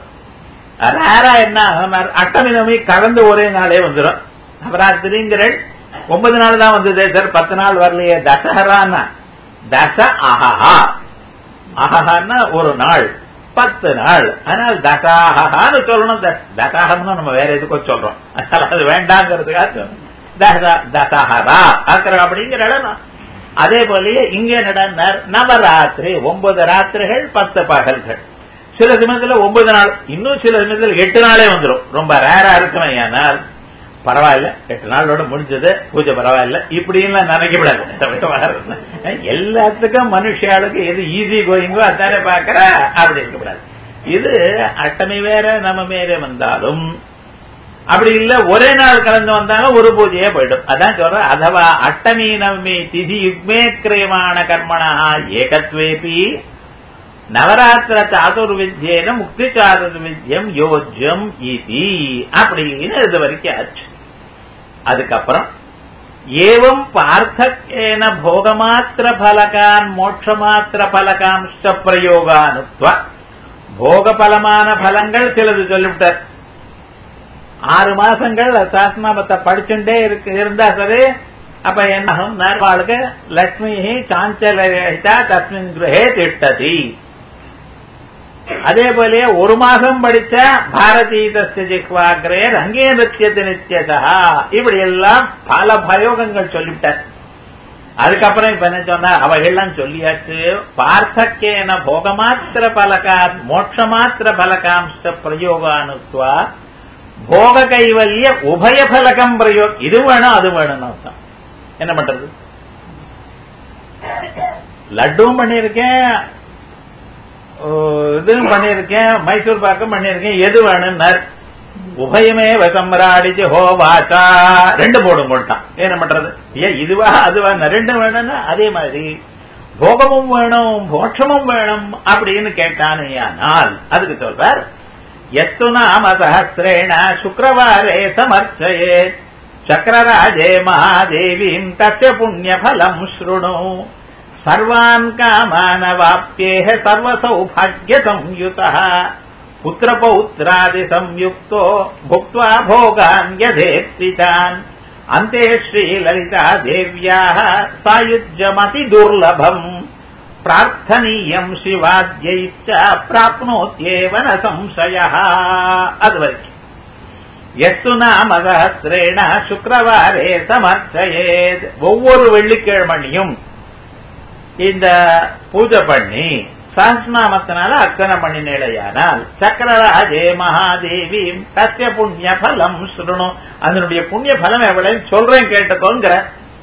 A: ரேரா என்ன அட்டமி நவமி கலந்து ஒரே நாளே வந்துடும் நவராத்திரிங்கிற ஒன்பது நாள் தான் வந்தது சார் பத்து நாள் வரலையே தசஹரான்னா தச அஹஹா அஹஹான்னா ஒரு நாள் பத்து நாள் ஆனால் தசாஹான்னு சொல்லணும் தசாகம்னு நம்ம வேற எதுக்கோ சொல்றோம் அதனால அது வேண்டாங்கிறதுக்காக தசஹரா அப்படிங்கிற இடம் அதே போலயே இங்க நடந்தார் நவராத்திரி ஒன்பது ராத்திரிகள் பத்து பகல்கள் சில சமயத்துல ஒன்பது நாள் இன்னும் சில சமயத்துல எட்டு நாளே வந்துடும் ரொம்ப ரேரா இருக்கணும் ஏனால் பரவாயில்ல எட்டு நாளோட முடிஞ்சது பூஜை பரவாயில்ல இப்படின்னு நினைக்கப்படாது எல்லாத்துக்கும் மனுஷாளுக்கு எது ஈஸி கோயிங்கோ அதானே பாக்குற அப்படி இருக்கக்கூடாது இது அட்டமை வேற நம்ம மேலே வந்தாலும் அப்படி இல்ல ஒரே நாள் கலந்து வந்தாலும் ஒரு பூஜையே போயிடும் அதான் சொல்ற அதவா அட்டமி நவமி திதி யுக்மே கிரியமான கர்மணா ஏகத்வேபி நவராத்திர சாதுர்வித்யேன முக்தி சாதுர்வித்யம் யோஜ்யம் இதி அப்படின்னு இது வரைக்கும் ஆச்சு அதுக்கப்புறம் ஏவம் பார்த்தக்கேன போகமாத்திர பலகான் மோட்சமாத்திர பலகாம்ச பிரயோகானுத்வ போகபலமான பலங்கள் சிலது சொல்லிவிட்டார் ஆறு மாசங்கள் சாஸ்திரநாமத்தை படிச்சுட்டே இருக்கு இருந்தா சரி அப்ப என்ன நேர்வாளுக்கு லட்சுமி சாஞ்சலிதா தஸ்மின் கிரகே திட்டதி அதே போல ஒரு மாசம் படிச்ச பாரதி தஸ்திக்வாகிரே ரங்கே நித்தியது நித்தியதா இப்படி எல்லாம் பல பிரயோகங்கள் சொல்லிவிட்டார் அதுக்கப்புறம் இப்ப என்ன சொன்னா அவைகள்லாம் சொல்லியாச்சு பார்த்தக்கேன போகமாத்திர பலகா மோட்சமாத்திர பலகாம்ச பிரயோகானுத்வா போக கைவல்ய உபய பலகம் பிரயோக் இது வேணும் அது வேணும் அர்த்தம் என்ன பண்றது லட்டும் பண்ணியிருக்கேன் இதுவும் பண்ணியிருக்கேன் மைசூர் பாக்கும் பண்ணியிருக்கேன் எது வேணும்னார் உபயமே வசம்ராடிச்சு ஹோ வாச்சா ரெண்டு போடும் போட்டான் என்ன பண்றது ஏன் இதுவா அதுவா ரெண்டு வேணும்னா அதே மாதிரி போகமும் வேணும் மோட்சமும் வேணும் அப்படின்னு கேட்டானேயானால் அதுக்கு சொல்றார் எத்து நாம சஹசிரேண சுக்கரவாரே சமர்ச்சயே சக்கரராஜே மகாதேவீம் தஸ்ய புண்ணியபலம் ஸ்ருணு சர்வான் காமானவாப்யேஹ சர்வசௌபாகிய சம்யுதः புத்திரபௌத்ராதி சம்யுக்தோ புக்த்வா போகான் யதேப்திதான் अन्ते श्रीललिता देव्याः सायुज्यमति दुर्लभम् प्रार्थनीयम् शिवाद्यैश्च प्राप्नोत्येव न संशयः அது வரைக்கும் எத்து நாம சஹசிரேண சுக்கரவாரே சமர்ச்சயேத் ஒவ்வொரு வெள்ளிக்கிழமணியும் இந்த பூஜை பண்ணி சஹஸ்நாமத்தினால அர்ச்சனை பண்ணினேடையானால் சக்கரராஜே மகாதேவி தஸ்ய புண்ணிய பலம் சுருணும் அதனுடைய புண்ணிய பலம் எவ்வளவு சொல்றேன் கேட்டுக்கோங்கிற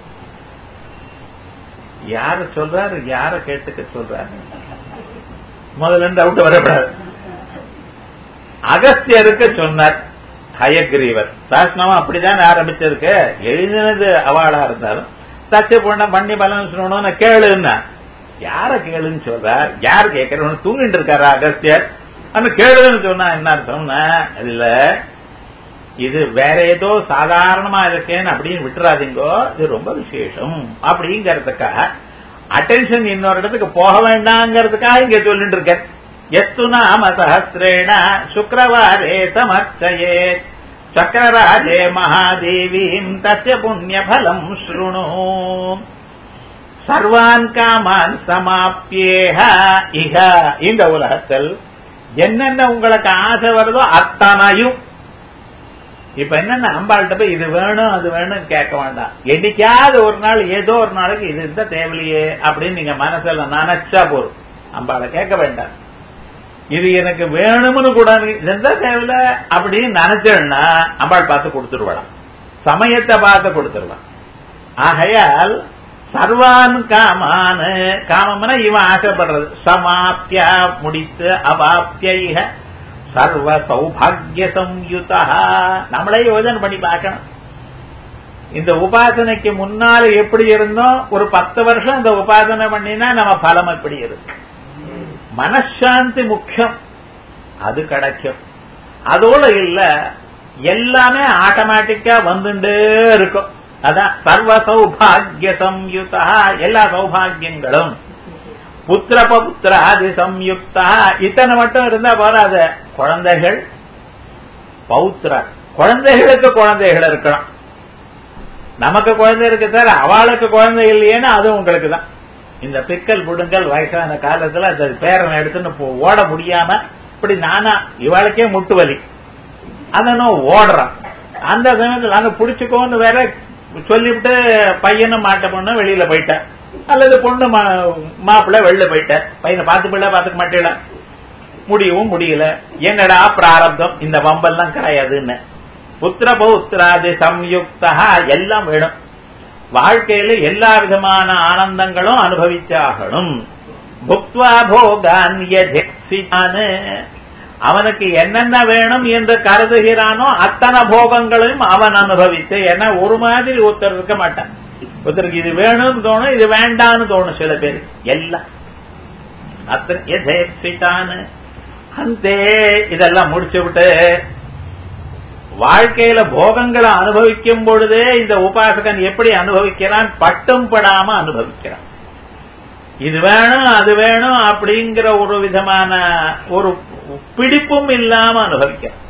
A: யார சொல்றாரு யார கேட்டுக்க சொல்றாரு முதல்ல இருந்து அவுட்டு வரப்படாது அகஸ்தியருக்கு சொன்னார் ஹயக்ரீவர் சாஸ்திரமா அப்படிதான் ஆரம்பிச்சிருக்கு எழுதினது அவாளா இருந்தாலும் சத்திய பொண்ண பண்ணி பலன் சொல்லணும்னு கேளுன்னா யார கேளுன்னு சொல்றார் யார் கேட்கறவனு தூங்கிட்டு இருக்காரு அகஸ்தியர் அந்த கேளுன்னு சொன்னா என்ன அர்த்தம்னா அதுல இது வேற ஏதோ சாதாரணமா இருக்கேன்னு அப்படின்னு விட்டுறாதீங்கோ இது ரொம்ப விசேஷம் அப்படிங்கறதுக்காக அட்டென்ஷன் இன்னொரு இடத்துக்கு போக வேண்டாங்கிறதுக்காக இங்க சொல்லிட்டு இருக்கேன் எத்து நாம சஹசிரேண சுக்கரவாரே சமர்ச்சயே சக்கரராஜே மகாதேவீம் தஸ்ய புண்ணிய பலம் ஸ்ருணு சர்வான் காமான் சமாப்பியேக இக இந்த உலகத்தில் என்னென்ன உங்களுக்கு ஆசை வருதோ அத்தனையும் இப்ப என்னென்ன அம்பாள்கிட்ட போய் இது வேணும் அது வேணும் கேட்க வேண்டாம் என்னைக்காவது ஒரு நாள் ஏதோ ஒரு நாளைக்கு இது இருந்தா தேவையில்லையே அப்படின்னு நீங்க மனசுல நினைச்சா போதும் அம்பாளை கேட்க வேண்டாம் இது எனக்கு வேணும்னு கூட இருந்தா தேவையில்ல அப்படின்னு நினைச்சேன்னா அம்பாள் பார்த்து கொடுத்துருவாளாம் சமயத்தை பார்த்து கொடுத்துருவான் ஆகையால் சர்வான் காமான காமம்னா இவன் ஆசைப்படுறது சமாப்பியா முடித்து அவாப்பிய சர்வ சௌபாகிய சம்யுதா நம்மளே யோஜனை பண்ணி பார்க்கணும் இந்த உபாசனைக்கு முன்னால எப்படி இருந்தோம் ஒரு பத்து வருஷம் இந்த உபாசனை பண்ணினா நம்ம பலம் எப்படி இருக்கு மனசாந்தி முக்கியம் அது கிடைக்கும் அதோட இல்ல எல்லாமே ஆட்டோமேட்டிக்கா வந்துட்டே இருக்கும் அதான் சர்வ சௌபாகிய சம்யுதா எல்லா சௌபாகியங்களும் புத்திர பௌத்திராதி சம்யுக்தா இத்தனை மட்டும் இருந்தா போறாத குழந்தைகள் பௌத்திர குழந்தைகளுக்கு குழந்தைகள் இருக்கணும் நமக்கு குழந்தை இருக்கு சார் அவளுக்கு குழந்தை இல்லையேன்னு அது உங்களுக்கு தான் இந்த பிக்கல் புடுங்கல் வயசான காலத்துல அந்த பேரனை எடுத்துன்னு ஓட முடியாம இப்படி நானா இவளுக்கே முட்டு வலி அதனும் ஓடுறான் அந்த சமயத்தில் நாங்க பிடிச்சுக்கோன்னு வேற சொல்லிவிட்டு பையனும் மாட்ட பொண்ணு வெளியில போயிட்டேன் அல்லது பொண்ணு மாப்பிள்ள வெளில போயிட்டேன் பையனை பார்த்து பிள்ளை பார்த்துக்க மாட்டேல முடியவும் முடியல என்னடா பிராரப்தம் இந்த வம்பெல்லாம் கிடையாதுன்னு புத்திர பௌத்திராதி சம்யுக்தா எல்லாம் வேணும் வாழ்க்கையில எல்லா விதமான ஆனந்தங்களும் அனுபவிச்சாகணும் புக்வா போகான் அவனுக்கு என்னென்ன வேணும் என்று கருதுகிறானோ அத்தனை போகங்களையும் அவன் அனுபவித்து ஏன்னா ஒரு மாதிரி ஒருத்தர் இருக்க மாட்டான் ஒருத்தருக்கு இது வேணும்னு தோணும் இது வேண்டாம்னு தோணும் சில பேர் எல்லாம் அத்தனை எதேப்சிட்டான்னு அந்த இதெல்லாம் முடிச்சு விட்டு வாழ்க்கையில போகங்களை அனுபவிக்கும் பொழுதே இந்த உபாசகன் எப்படி அனுபவிக்கிறான் பட்டும் படாம அனுபவிக்கிறான் இது வேணும் அது வேணும் அப்படிங்கிற ஒரு விதமான ஒரு பிடிப்பும் இல்லாம அனுபவிக்கிறான்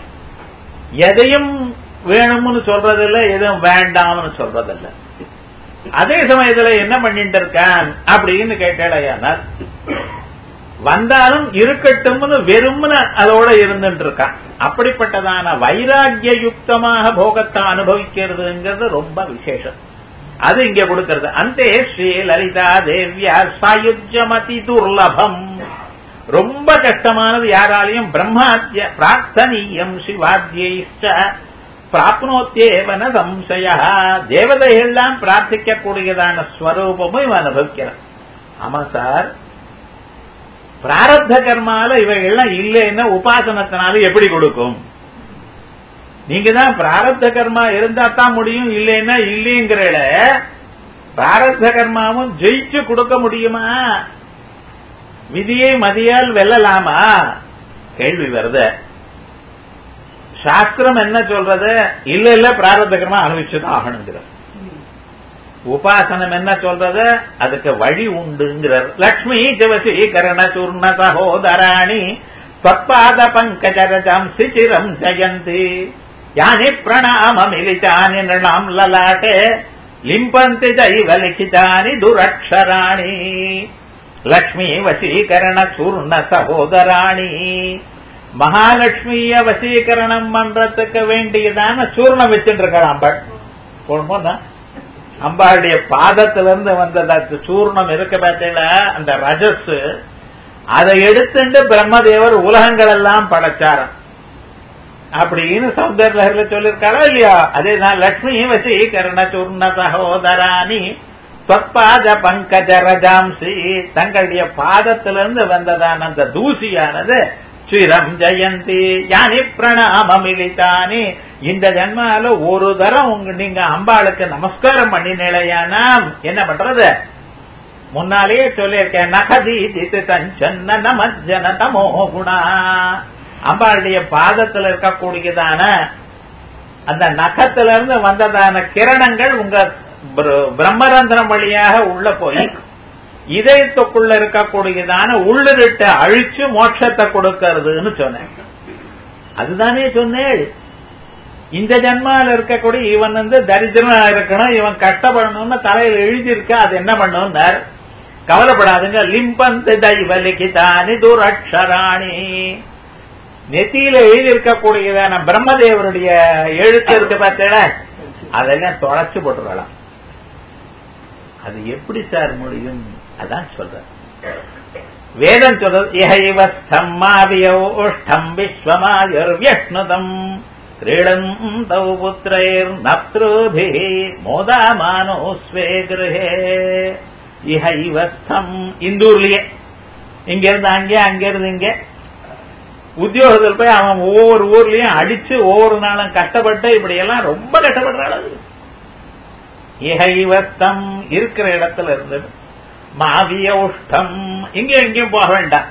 A: எதையும் வேணும்னு சொல்றதில்ல எதுவும் வேண்டாம்னு சொல்றதில்ல அதே சமயத்துல என்ன பண்ணிட்டு இருக்கான் அப்படின்னு கேட்டாலையானால் வந்தாலும் இருக்கட்டும்னு வெறும்னு அதோட இருந்துட்டு இருக்கான் அப்படிப்பட்டதான வைராகிய யுக்தமாக போகத்தை அனுபவிக்கிறதுங்கிறது ரொம்ப விசேஷம் அது இங்க கொடுக்கிறது அந்த ஸ்ரீ லலிதா தேவியா சாயுஜமதி துர்லபம் ரொம்ப கஷ்டமானது யாராலையும் பிரம்மாத்திய பிரார்த்தனீயம் சிவாத்தியிச்ச பிராப்னோத்தேவன சம்சய தேவதைகள்லாம் பிரார்த்திக்க கூடியதான ஸ்வரூபமும் இவன் அனுபவிக்கிறான் ஆமா சார் பிராரப்த கர்மால இவைகள்லாம் இல்லைன்னா உபாசனத்தினால எப்படி கொடுக்கும் நீங்க தான் பிராரப்த கர்மா இருந்தா தான் முடியும் இல்லைன்னா இல்லைங்கிற பிராரப்த கர்மாவும் ஜெயிச்சு கொடுக்க முடியுமா விதியை மதியால் வெல்லலாமா கேள்வி வருது சாஸ்திரம் என்ன சொல்றது இல்ல இல்ல பிராரப்த கர்மா அனுபவிச்சுதான் ஆகணுங்கிறது உபாசனம் என்ன சொல்றது அதுக்கு வழி உண்டுங்கிறார் லக்ஷ்மி சிவசீகரண சூர்ண சகோதராணி ஸ்வத்பாத பங்கஜரஜம் சிச்சிரம் ஜயந்தி யானி பிரணாமமிலிதானி நிருணாம் லலாட்டே லிம்பந்தி தைவ லிఖితాని దురక్షరాణి లక్ష్మీ వశీకరణ చూర్ణ సహోదరాణి மகாலட்சுமிய வசீகரணம் பண்றதுக்கு வேண்டியதான சூர்ணம் வச்சுட்டு இருக்காள் அம்பாள் போடும்போது அம்பாளுடைய பாதத்திலிருந்து வந்த சூர்ணம் இருக்க பார்த்தீங்களா அந்த ரஜஸ் அதை எடுத்துட்டு பிரம்மதேவர் உலகங்கள் எல்லாம் படைச்சாராம் அப்படின்னு சௌந்தர் லஹர்ல சொல்லியிருக்காரோ இல்லையா அதேதான் லட்சுமி வசீகரண சூர்ண சகோதராணி தொற்பாத பங்கஜ ரஜாம்சி தங்களுடைய பாதத்திலிருந்து வந்ததான அந்த தூசியானது ஸ்ரீரம் ஜெயந்தி யானி பிரணாமமிலிதானி இந்த ஜன்மால ஒரு தரம் உங்க நீங்க அம்பாளுக்கு நமஸ்காரம் பண்ணினேலையானாம் என்ன பண்றது முன்னாலேயே சொல்லியிருக்கேன் நகதி தித்து தஞ்சன்ன நமஜன தமோ குணா அம்பாளுடைய பாதத்தில் இருக்கக்கூடியதான அந்த நகத்துல இருந்து வந்ததான கிரணங்கள் உங்க பிரம்மரந்திரம் வழியாக உள்ள போய் இதயத்துக்குள்ள இருக்கக்கூடியதான உள்ளிருட்ட அழிச்சு மோட்சத்தை கொடுக்கறதுன்னு சொன்னேன் அதுதானே சொன்னேன் இந்த ஜன்மால இருக்கக்கூடிய இவன் வந்து தரித்திரமா இருக்கணும் இவன் கஷ்டப்படணும்னு தலையில எழுதியிருக்க அது என்ன பண்ணும்னார் கவலைப்படாதுங்க லிம்பந்து தைவலிக்கிதானி துரக்ஷராணி நெத்தியில எழுதியிருக்கக்கூடியதான பிரம்மதேவருடைய எழுத்து இருக்கு பார்த்தீங்களா அதெல்லாம் தொலைச்சு போட்டுருக்கலாம் அது எப்படி சார் முடியும் அதான் சொல்ற வேதம் சொல்றது இஹைவஸ்தம் மாவியோஷ்டம் விஸ்வமாயுர் வியஷ்ணுதம் கிரீடம் தௌ புத்திரைர் நப்திருபி மோதாமானோ ஸ்வே கிரகே இஹைவஸ்தம் இந்தூர்லயே இங்க இருந்து அங்கே அங்க இருந்து இங்க உத்தியோகத்தில் போய் அவன் ஒவ்வொரு ஊர்லயும் அடிச்சு ஒவ்வொரு நாளும் கஷ்டப்பட்டு இப்படி எல்லாம் ரொம்ப கஷ்டப்படுற அளவு இகைவத்தம் இருக்கிற இடத்துல இருந்தது மாவிய உஷ்டம் இங்க எங்கேயும் போக வேண்டாம்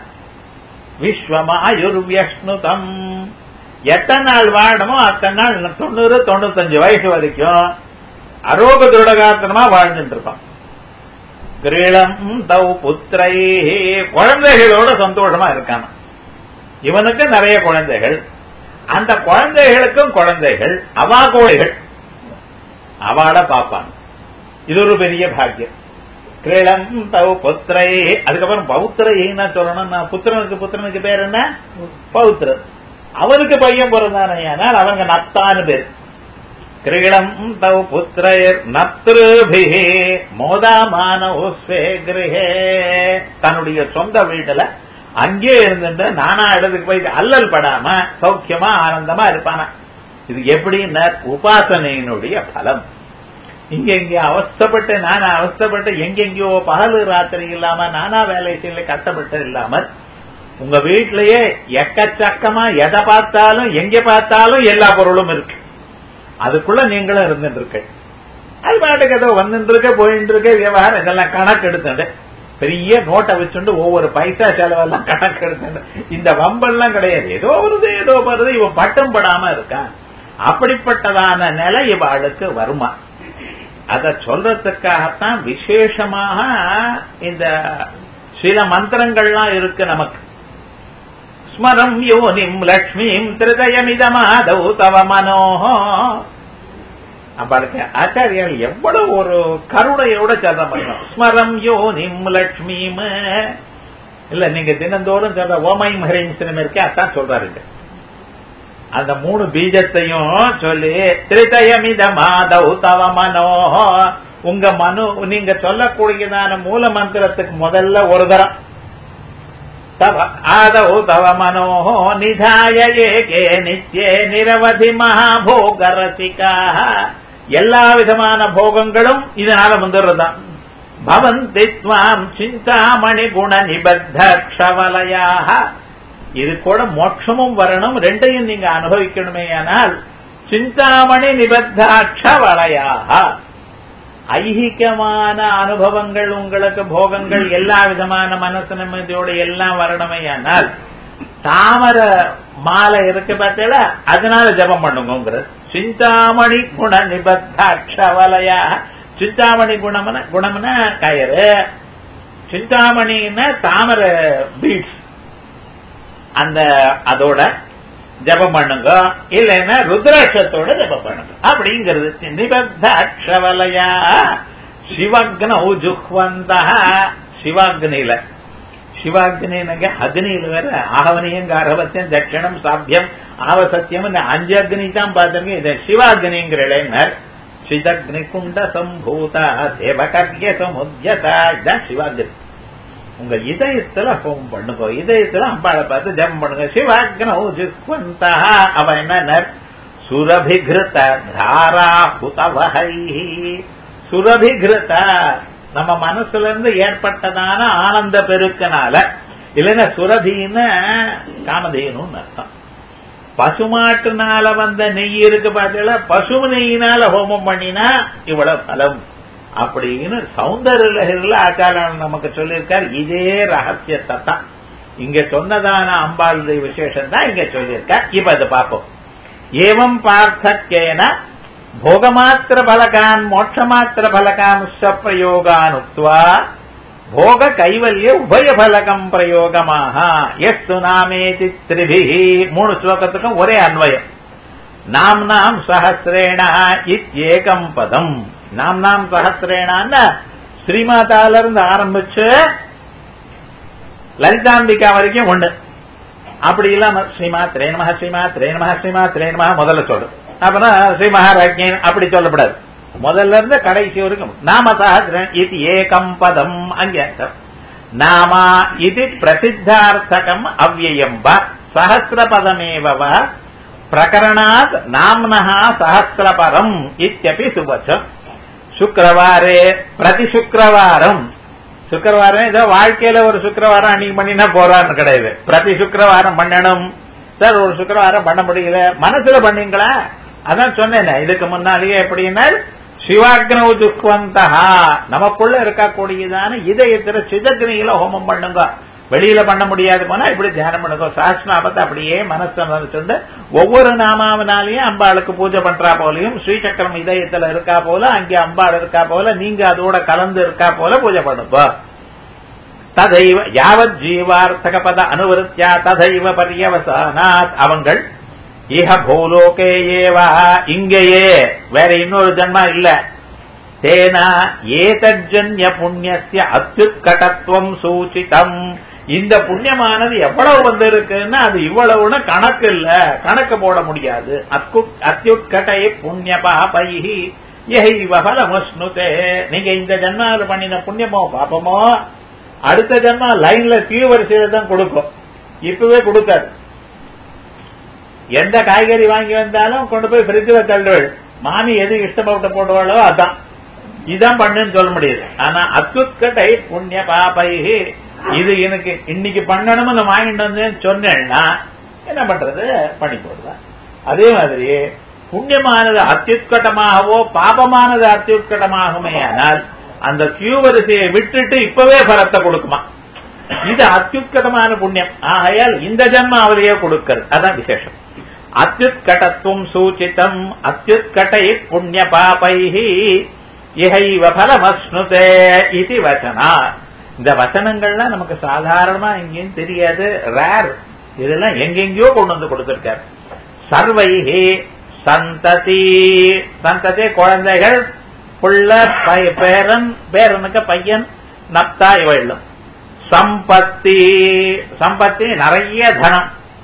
A: விஸ்வமாயுர் வியஷ்ணுதம் எத்தனை நாள் வாழணுமோ அத்தனை நாள் தொண்ணூறு தொண்ணூத்தஞ்சு வயசு வரைக்கும் அரோக திருடகாத்தனமா வாழ்ந்துட்டு இருப்பான் கிரீளம் தௌ புத்திரை குழந்தைகளோட சந்தோஷமா இருக்கான இவனுக்கு நிறைய குழந்தைகள் அந்த குழந்தைகளுக்கும் குழந்தைகள் அவா கோழைகள் அவாட பாப்பாங்க இது ஒரு பெரிய பாக்கியம் கிரீளம் தவ புத்திரை அதுக்கப்புறம் பௌத்திரைன்னு சொல்லணும் நான் புத்திரனுக்கு புத்திரனுக்கு பேர் என்ன பௌத்திரன் அவனுக்கு பையன் பிறந்தானால் அவங்க நத்தான்னு பேர் கிரீடம் தவ புத்திரர் நத்ருபிஹே மோதாமானோஸ்வே கிரகே தன்னுடைய சொந்த வீட்டுல அங்கே இருந்துட்டு நானா இடத்துக்கு போய் அல்லல் படாம சௌக்கியமா ஆனந்தமா இருப்பானா இது எப்படின்னா உபாசனையினுடைய பலம் இங்க இங்க அவஸ்தப்பட்டு நானா அவஸ்தப்பட்டு எங்கெங்கயோ பகல் ராத்திரி இல்லாம நானா வேலை செய்யல கஷ்டப்பட்டு இல்லாமல் உங்க வீட்டிலேயே எக்கச்சக்கமா எதை பார்த்தாலும் எங்க பார்த்தாலும் எல்லா பொருளும் இருக்கு அதுக்குள்ள நீங்களும் இருந்துட்டு இருக்க அது பாட்டுக்கு ஏதோ வந்துட்டு இருக்க போயிட்டு இருக்க விவகாரம் இதெல்லாம் கணக்கு எடுத்துட்டு பெரிய நோட்டை வச்சுட்டு ஒவ்வொரு பைசா செலவெல்லாம் கணக்கு எடுத்துட்டு இந்த வம்பெல்லாம் கிடையாது ஏதோ வருது ஏதோ வருது இவன் பட்டம் படாம இருக்கான் அப்படிப்பட்டதான நிலை இவாளுக்கு வருமா அத சொல்றதுக்காகத்தான் விசேஷமாக இந்த சில மந்திரங்கள்லாம் இருக்கு நமக்கு ஸ்மரம் யோனிம் லக்ஷ்மிம் திருதயமிதமாதௌ தவ மனோஹோ அவளுக்கு ஆச்சாரியால் எவ்வளவு ஒரு கருணையோட சொல்ற பண்ணணும் ஸ்மரம் யோனிம் லக்ஷ்மிம் இல்ல நீங்க தினந்தோறும் சொல்ற ஓமையும் ஹரிம் சினிமா இருக்கே அதான் சொல்றாருங்க அந்த மூணு பீஜத்தையும் சொல்லி திருதயமித மாதவ் தவ மனோஹோ உங்க மனு நீங்க சொல்லக்கூடியதான மூல மந்திரத்துக்கு முதல்ல ஒரு தரம் தவ ஆதௌ தவ மனோஹோ நிதாய ஏகே நித்யே நிரவதி மகாபோக ரசிகா எல்லா விதமான போகங்களும் இதனால வந்துடுறதுதான் பவந்தி துவாம் சிந்தாமணி குண நிபத்த க்ஷவலயாக இது கூட மோட்சமும் வரணும் ரெண்டையும் நீங்க அனுபவிக்கணுமே ஆனால் சிந்தாமணி நிபத்தாட்ச வளையாக ஐகிகமான அனுபவங்கள் உங்களுக்கு போகங்கள் எல்லா விதமான மனசு நிம்மதியோட எல்லாம் வரணுமே ஆனால் தாமர மாலை இருக்கு பார்த்தீங்களா அதனால ஜபம் பண்ணுங்கிறது சிந்தாமணி குண நிபத்தாட்ச வலையா சிந்தாமணி குணம்னா குணம்னா கயிறு சிந்தாமணின்னா தாமர பீட்ஸ் அந்த அதோட ஜபம் பண்ணுங்க இல்லைன்னா ருத்ராட்சத்தோட ஜபம் பண்ணுங்க அப்படிங்கிறது நிபத்த அக்ஷவலையா சிவக்ன ஜுஹ்வந்த சிவாக்னில சிவாக்னிங்க அக்னியில வேற ஆகவனியம் காரவத்தியம் தட்சணம் சாத்தியம் ஆவசத்தியம் இந்த அஞ்சு அக்னி தான் பார்த்திருக்கேன் இதை சிவாக்னிங்கிற இளைஞர் சிதக்னி குண்ட சம்பூதா தேவகர்ய சமுத்தியதா இதுதான் சிவாக்னி உங்க இதயத்துல ஹோம் பண்ணுங்க இதயத்துல அம்பாளை பார்த்து ஜெபம் பண்ணுங்க சிவாக்னோ ஜிஸ்வந்தா அவ என்ன சுரபிகிருத தாரா புதவகை சுரபிகிருத நம்ம மனசுல இருந்து ஏற்பட்டதான ஆனந்த பெருக்கனால இல்லைன்னா சுரபின்னு காமதேனுன்னு அர்த்தம் பசுமாட்டுனால வந்த நெய் இருக்கு பார்த்தீங்களா பசு நெய்யினால ஹோமம் பண்ணினா இவ்வளவு பலம் அப்படின்னு சௌந்தர லகரில் ஆச்சாரம் நமக்கு சொல்லியிருக்கார் இதே ரகசியத்தை தான் இங்க சொன்னதான அம்பாளுடைய விசேஷம் தான் இங்க சொல்லியிருக்கார் இப்ப அதை பார்ப்போம் ஏவம் பார்த்தக்கேன भोगमात्र फलकान् मोक्षमात्र फलकान् प्रयोगान् उक्त्वा भोग कैवल्य உபய ஃபலகம் பிரயோகமாக எஸ்து நாமேதி திரிபிஹி மூணு ஸ்லோகத்துக்கும் ஒரே அன்வயம் நாம் நாம் சஹசிரேண இத்யேகம் பதம் நாம் நாம் சஹசிரேணான்னு ஸ்ரீமாதால இருந்து ஆரம்பிச்சு லலிதாம்பிகா வரைக்கும் ஒண்ணு அப்படி இல்லாம ஸ்ரீமாத்ரே நமஹ ஸ்ரீமாத்ரே நமஹ ஸ்ரீமாத்ரே நமஹ முதல்ல சொல்லு அப்புறம் ஸ்ரீ மகாராஜ்யன் அப்படி சொல்லப்படாது முதல்ல இருந்து கடைசி வரைக்கும் நாம சஹசிரன் இது ஏகம் பதம் அங்கே நாமா இது பிரசித்தார்த்தகம் அவ்வயம் வ சஹசிர பதமேவ பிரகரணாத் நாம்னः சஹசிரபரம் இत्यपि சுபச்சம் சுக்கிரவாரே பிரதி சுக்கிரவாரம் சுக்கிரவாரம் ஏதோ வாழ்க்கையில ஒரு சுக்கிரவாரம் அன்னைக்கு பண்ணினா போறான்னு கிடையாது பிரதி சுக்கிரவாரம் பண்ணணும் சார் ஒரு சுக்கிரவாரம் பண்ண முடியல மனசுல பண்ணீங்களா அதான் சொன்னேன் இதுக்கு முன்னாலேயே எப்படின்னா சிவாக்னௌ துக்வந்தா நமக்குள்ள இருக்கக்கூடியதான இதயத்துல சிதக்னியில ஹோமம் பண்ணுங்க வெளியில பண்ண முடியாது போனா இப்படி தியானம் பண்ணுங்க சாஸ்திராபத்தை அப்படியே மனசை நினைச்சுண்டு ஒவ்வொரு நாமாவினாலையும் அம்பாளுக்கு பூஜை பண்றா போலையும் ஸ்ரீசக்கரம் இதயத்துல இருக்கா போல அங்கே அம்பாள் இருக்கா போல நீங்க அதோட கலந்து இருக்கா போல பூஜை பண்ணுங்க ததைவ யாவத் ஜீவார்த்தக பத அனுவருத்தியா ததைவ பரியவசானாத் அவங்கள் இஹ பூலோகே ஏவா இங்கேயே வேற இன்னொரு ஜன்மா இல்ல தேனா ஏதஜன்ய புண்ணியஸ்ய அத்யுத்கடத்துவம் சூச்சிதம் இந்த புண்ணியமானது எவ்வளவு வந்திருக்குன்னா அது இவ்வளவுன்னு கணக்கு இல்ல கணக்கு போட முடியாது அத்யுட்கட்டை புண்ணிய பாபைஹி ஃபலமுஷ்ணுதே நீங்க இந்த ஜன்மாவில் பண்ணின புண்ணியமோ பாப்பமோ அடுத்த ஜன்மா லைன்ல கியூ வரிசையில தான் கொடுக்கும் இப்பவே கொடுக்காது எந்த காய்கறி வாங்கி வந்தாலும் கொண்டு போய் ஃப்ரிட்ஜில் தள்ளுவள் மாமி எது இஷ்டப்பட்டு போடுவாளோ அதான் இதான் பண்ணுன்னு சொல்ல முடியாது ஆனா அத்துக்கட்டை புண்ணிய பாபைஹி இது எனக்கு இன்னைக்கு பண்ணணும்னு வாங்கிட்டு வந்தேன்னு சொன்னேன்னா என்ன பண்றது பண்ணி போடுவேன் அதே மாதிரி புண்ணியமானது அத்தியுட்கட்டமாகவோ பாபமானது அத்தியுட்கட்டமாகுமே ஆனால் அந்த கியூ வரிசையை விட்டுட்டு இப்பவே பலத்தை கொடுக்குமா இது அத்தியுட்கட்டமான புண்ணியம் ஆகையால் இந்த ஜன்மாவிலேயே கொடுக்கிறது அதான் விசேஷம் அத்யுத்கடத்துவம் சூச்சிதம் அத்யுத்கட்டை புண்ணிய பாபைஹி இஹைவ பலமஸ்னுதே இது வச்சனா இந்த வசனங்கள்லாம் நமக்கு சாதாரணமா எங்கேயும் தெரியாது ரேர் இதெல்லாம் எங்கெங்கயோ கொண்டு வந்து கொடுத்திருக்காரு சர்வைஹி சந்ததி சந்ததி குழந்தைகள் புள்ள பேரன் பேரனுக்கு பையன் நப்தா இவள்ளும் சம்பத்தி சம்பத்தி நிறைய தனம்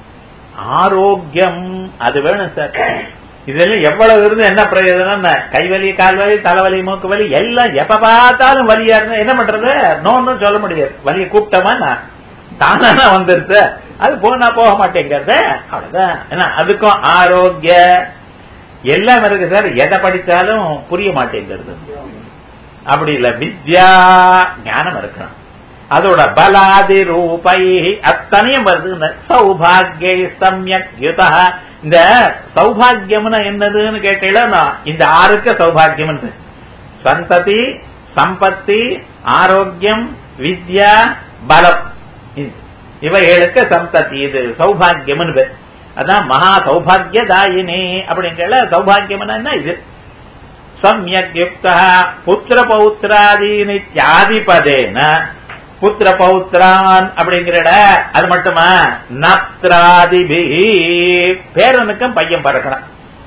A: ஆரோக்கியம் அது வேணும் சார் இதெல்லாம் எவ்வளவு இருந்து என்ன பிரயோஜனம் கைவலி கால்வலி தலைவலி மூக்கு வலி எல்லாம் எப்ப பார்த்தாலும் வலியா இருந்தா என்ன பண்றது நோன்னு சொல்ல முடியாது வலியை கூப்பிட்டோமா தானா வந்துருது அது போனா போக மாட்டேங்கிறது அவ்வளவுதான் ஏன்னா அதுக்கும் ஆரோக்கிய எல்லாம் இருக்கு சார் எதை படிச்சாலும் புரிய மாட்டேங்கிறது அப்படி இல்ல வித்யா ஞானம் இருக்கணும் அதோட பலாதி ரூபை அத்தனையும் வருது சௌபாகிய சமயக் யுதா இந்த சௌபாகியம்னா என்னதுன்னு கேட்டீங்கன்னா இந்த ஆறுக்கு சௌபாகியம் சந்ததி சம்பத்தி ஆரோக்கியம் வித்யா பலம் இவைகளுக்கு சந்ததி இது சௌபாகியம் பேர் அதான் மகா சௌபாகிய தாயினி அப்படிங்கிற சௌபாகியம் என்ன இது சமயக் யுக்த புத்திர பௌத்திராதீனி தியாதிபதேன புத்திர பௌத்ரான் அப்படிங்கிற அது மட்டுமா நத்ராதிபிஹி பேரனுக்கும் பையன் பறக்கணும்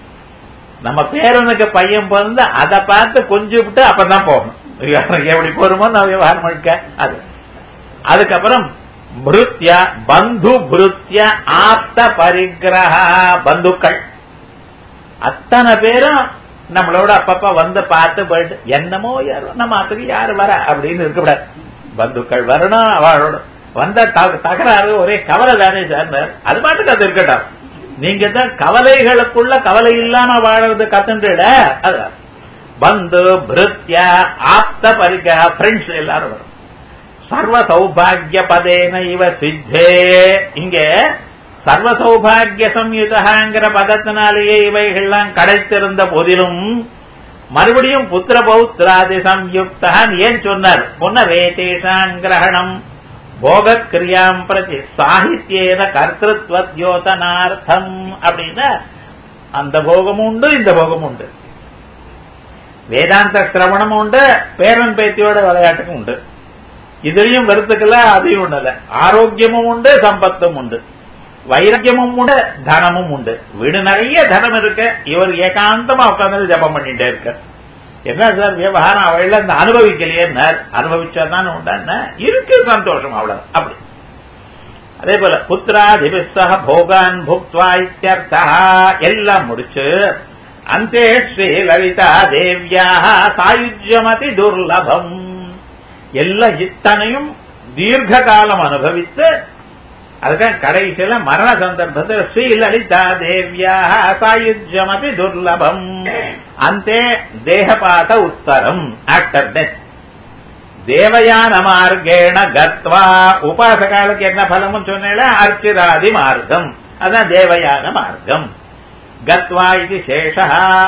A: நம்ம பேரனுக்கு பையன் பிறந்து அதை பார்த்து கொஞ்சம் விட்டு அப்பதான் போகணும் எப்படி போருமோ நான் விவகாரம் இருக்க அது அதுக்கப்புறம் பிருத்ய பந்து பிருத்ய ஆப்த பரிகிரக பந்துக்கள் அத்தனை பேரும் நம்மளோட அப்பப்ப வந்து பார்த்து போயிட்டு என்னமோ யாரோ நம்ம அதுக்கு யாரு வர அப்படின்னு இருக்கக்கூடாது பந்துக்கள் வரணும் அவளோட வந்த த- தகராறு ஒரே கவலை தானே சார் அது பாட்டுக்கு அது இருக்கட்டும் நீங்க தான் கவலைகளுக்குள்ள கவலை இல்லாம வாழறது கத்துன்றல அது பந்து பிருத்ய ஆப்த பரிக ஃப்ரெண்ட்ஸ் எல்லாரும் வரும் சர்வ சௌபாகிய பதேன இவ சித்தே இங்க சர்வ சௌபாகிய சம்யுதங்கிற பதத்தினாலேயே இவைகள்லாம் கிடைத்திருந்த போதிலும் மறுபடியும் புத்திர பௌத்திராதி சம்யுக்தான் ஏன் சொன்னார் புனரேதேஷான் கிரகணம் போகக்கிரியாம் பிரதி சாகித்யேன கர்த்திருவத்யோதனார்த்தம் அப்படின்னா அந்த போகமும் உண்டு இந்த போகமும் உண்டு வேதாந்த சிரவணமும் உண்டு பேரன் பேத்தியோட விளையாட்டுக்கும் உண்டு இதுலயும் வெறுத்துக்கல அதையும் உண்டல ஆரோக்கியமும் உண்டு சம்பத்தும் உண்டு வைராக்கியமும் உண்டு தனமும் உண்டு வீடு நிறைய தனம் இருக்கு இவர் ஏகாந்தமா உட்கார்ந்து ஜபம் பண்ணிட்டே இருக்க என்ன சார் விவகாரம் அவள் இந்த அனுபவிக்கலையே அனுபவிச்சாதான் உண்டான இருக்கு சந்தோஷம் அவ்வளவு அப்படி அதே போல புத்திராதிபிஸ்தக போகான் புக்துவா இத்தியர்த்தா எல்லாம் முடிச்சு அந்தே ஸ்ரீ லலிதா தேவியா சாயுஜ்யமதி துர்லபம் எல்லாம் இத்தனையும் தீர்க்க காலம் அனுபவித்து அதுதான் கடைசியில மரண சந்தர்ப்பத்தில் ஸ்ரீ லலிதா தேவியா சாயுஜ்யமதி துர்லபம் அந்தே தேகபாத உத்தரம் ஆஃப்டர் டெத் தேவயான மார்க்கேண கத்வா உபாசகாலுக்கு என்ன பலமும் சொன்னேன் அர்ச்சிராதி மார்க்கம் அதான் தேவயான மார்க்கம் கத்வா இது சேஷா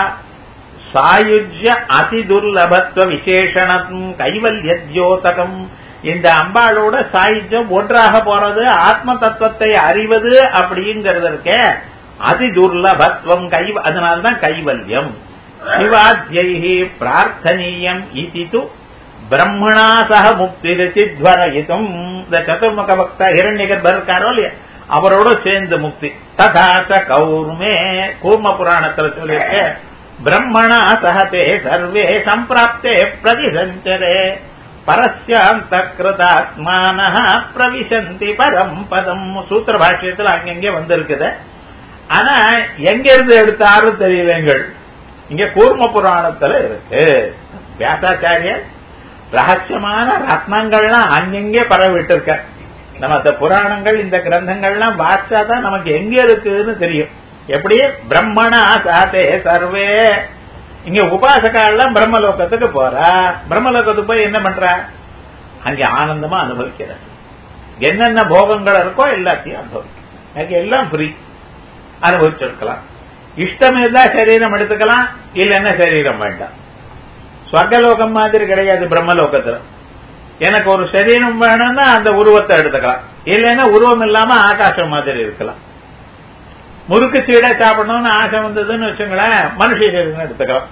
A: சாயுஜ்ய அதிதுர்லபத்துவ விசேஷணம் கைவல்யோதகம் இந்த அம்பாளோட சாயுஜ்யம் ஒன்றாக போறது ஆத்ம தத்துவத்தை அறிவது அப்படிங்கிறதற்கே அதிதுர்லபத்துவம் கை அதனால்தான் கைவல்யம் சிவாத்யை பிரார்த்தனீயம் இது பிரம்மணா சக முக்தி சித்வரயித்தும் இந்த சதுர்முக பக்த ஹிரண்யகர்பர் இருக்காரோ இல்லையா அவரோட சேர்ந்து முக்தி ததாச்ச கௌர்மே கூர்ம புராணத்துல சொல்லியிருக்க பிரம்மணா சகதே சர்வே சம்பிராப்தே பிரதிசஞ்சரே பரஸ்யாந்த கிருதாத்மான பிரவிசந்தி பரம் பதம் சூத்திர பாஷ்யத்தில் அங்கங்கே வந்திருக்குது ஆனா எங்க இருந்து எடுத்தாரும் தெரியலங்கள் இங்க கூர்ம புராணத்துல இருக்கு வியாசாச்சாரியர் ரகசியமான ரத்னங்கள்லாம் அங்கங்கே பரவிட்டு இருக்க நம்ம அந்த புராணங்கள் இந்த கிரந்தங்கள்லாம் வாட்சா தான் நமக்கு எங்க இருக்குன்னு தெரியும் எப்படி பிரம்மணா சாத்தே சர்வே இங்க உபாசகாலாம் பிரம்மலோகத்துக்கு போறா பிரம்மலோகத்துக்கு போய் என்ன பண்றா அங்க ஆனந்தமா அனுபவிக்கிற என்னென்ன போகங்கள் இருக்கோ எல்லாத்தையும் அனுபவிக்கும் அங்க எல்லாம் ஃப்ரீ அனுபவிச்சிருக்கலாம் இஷ்டம் இருந்தா சரீரம் எடுத்துக்கலாம் இல்லைன்னா சரீரம் வேண்டாம் ஸ்வர்கலோகம் மாதிரி கிடையாது பிரம்மலோகத்துல எனக்கு ஒரு சரீரம் வேணும்னா அந்த உருவத்தை எடுத்துக்கலாம் இல்லைன்னா உருவம் இல்லாம ஆகாசம் மாதிரி இருக்கலாம் முறுக்கு சீடை சாப்பிடணும்னு ஆசை வந்ததுன்னு வச்சுங்களேன் மனுஷ சரீரம் எடுத்துக்கலாம்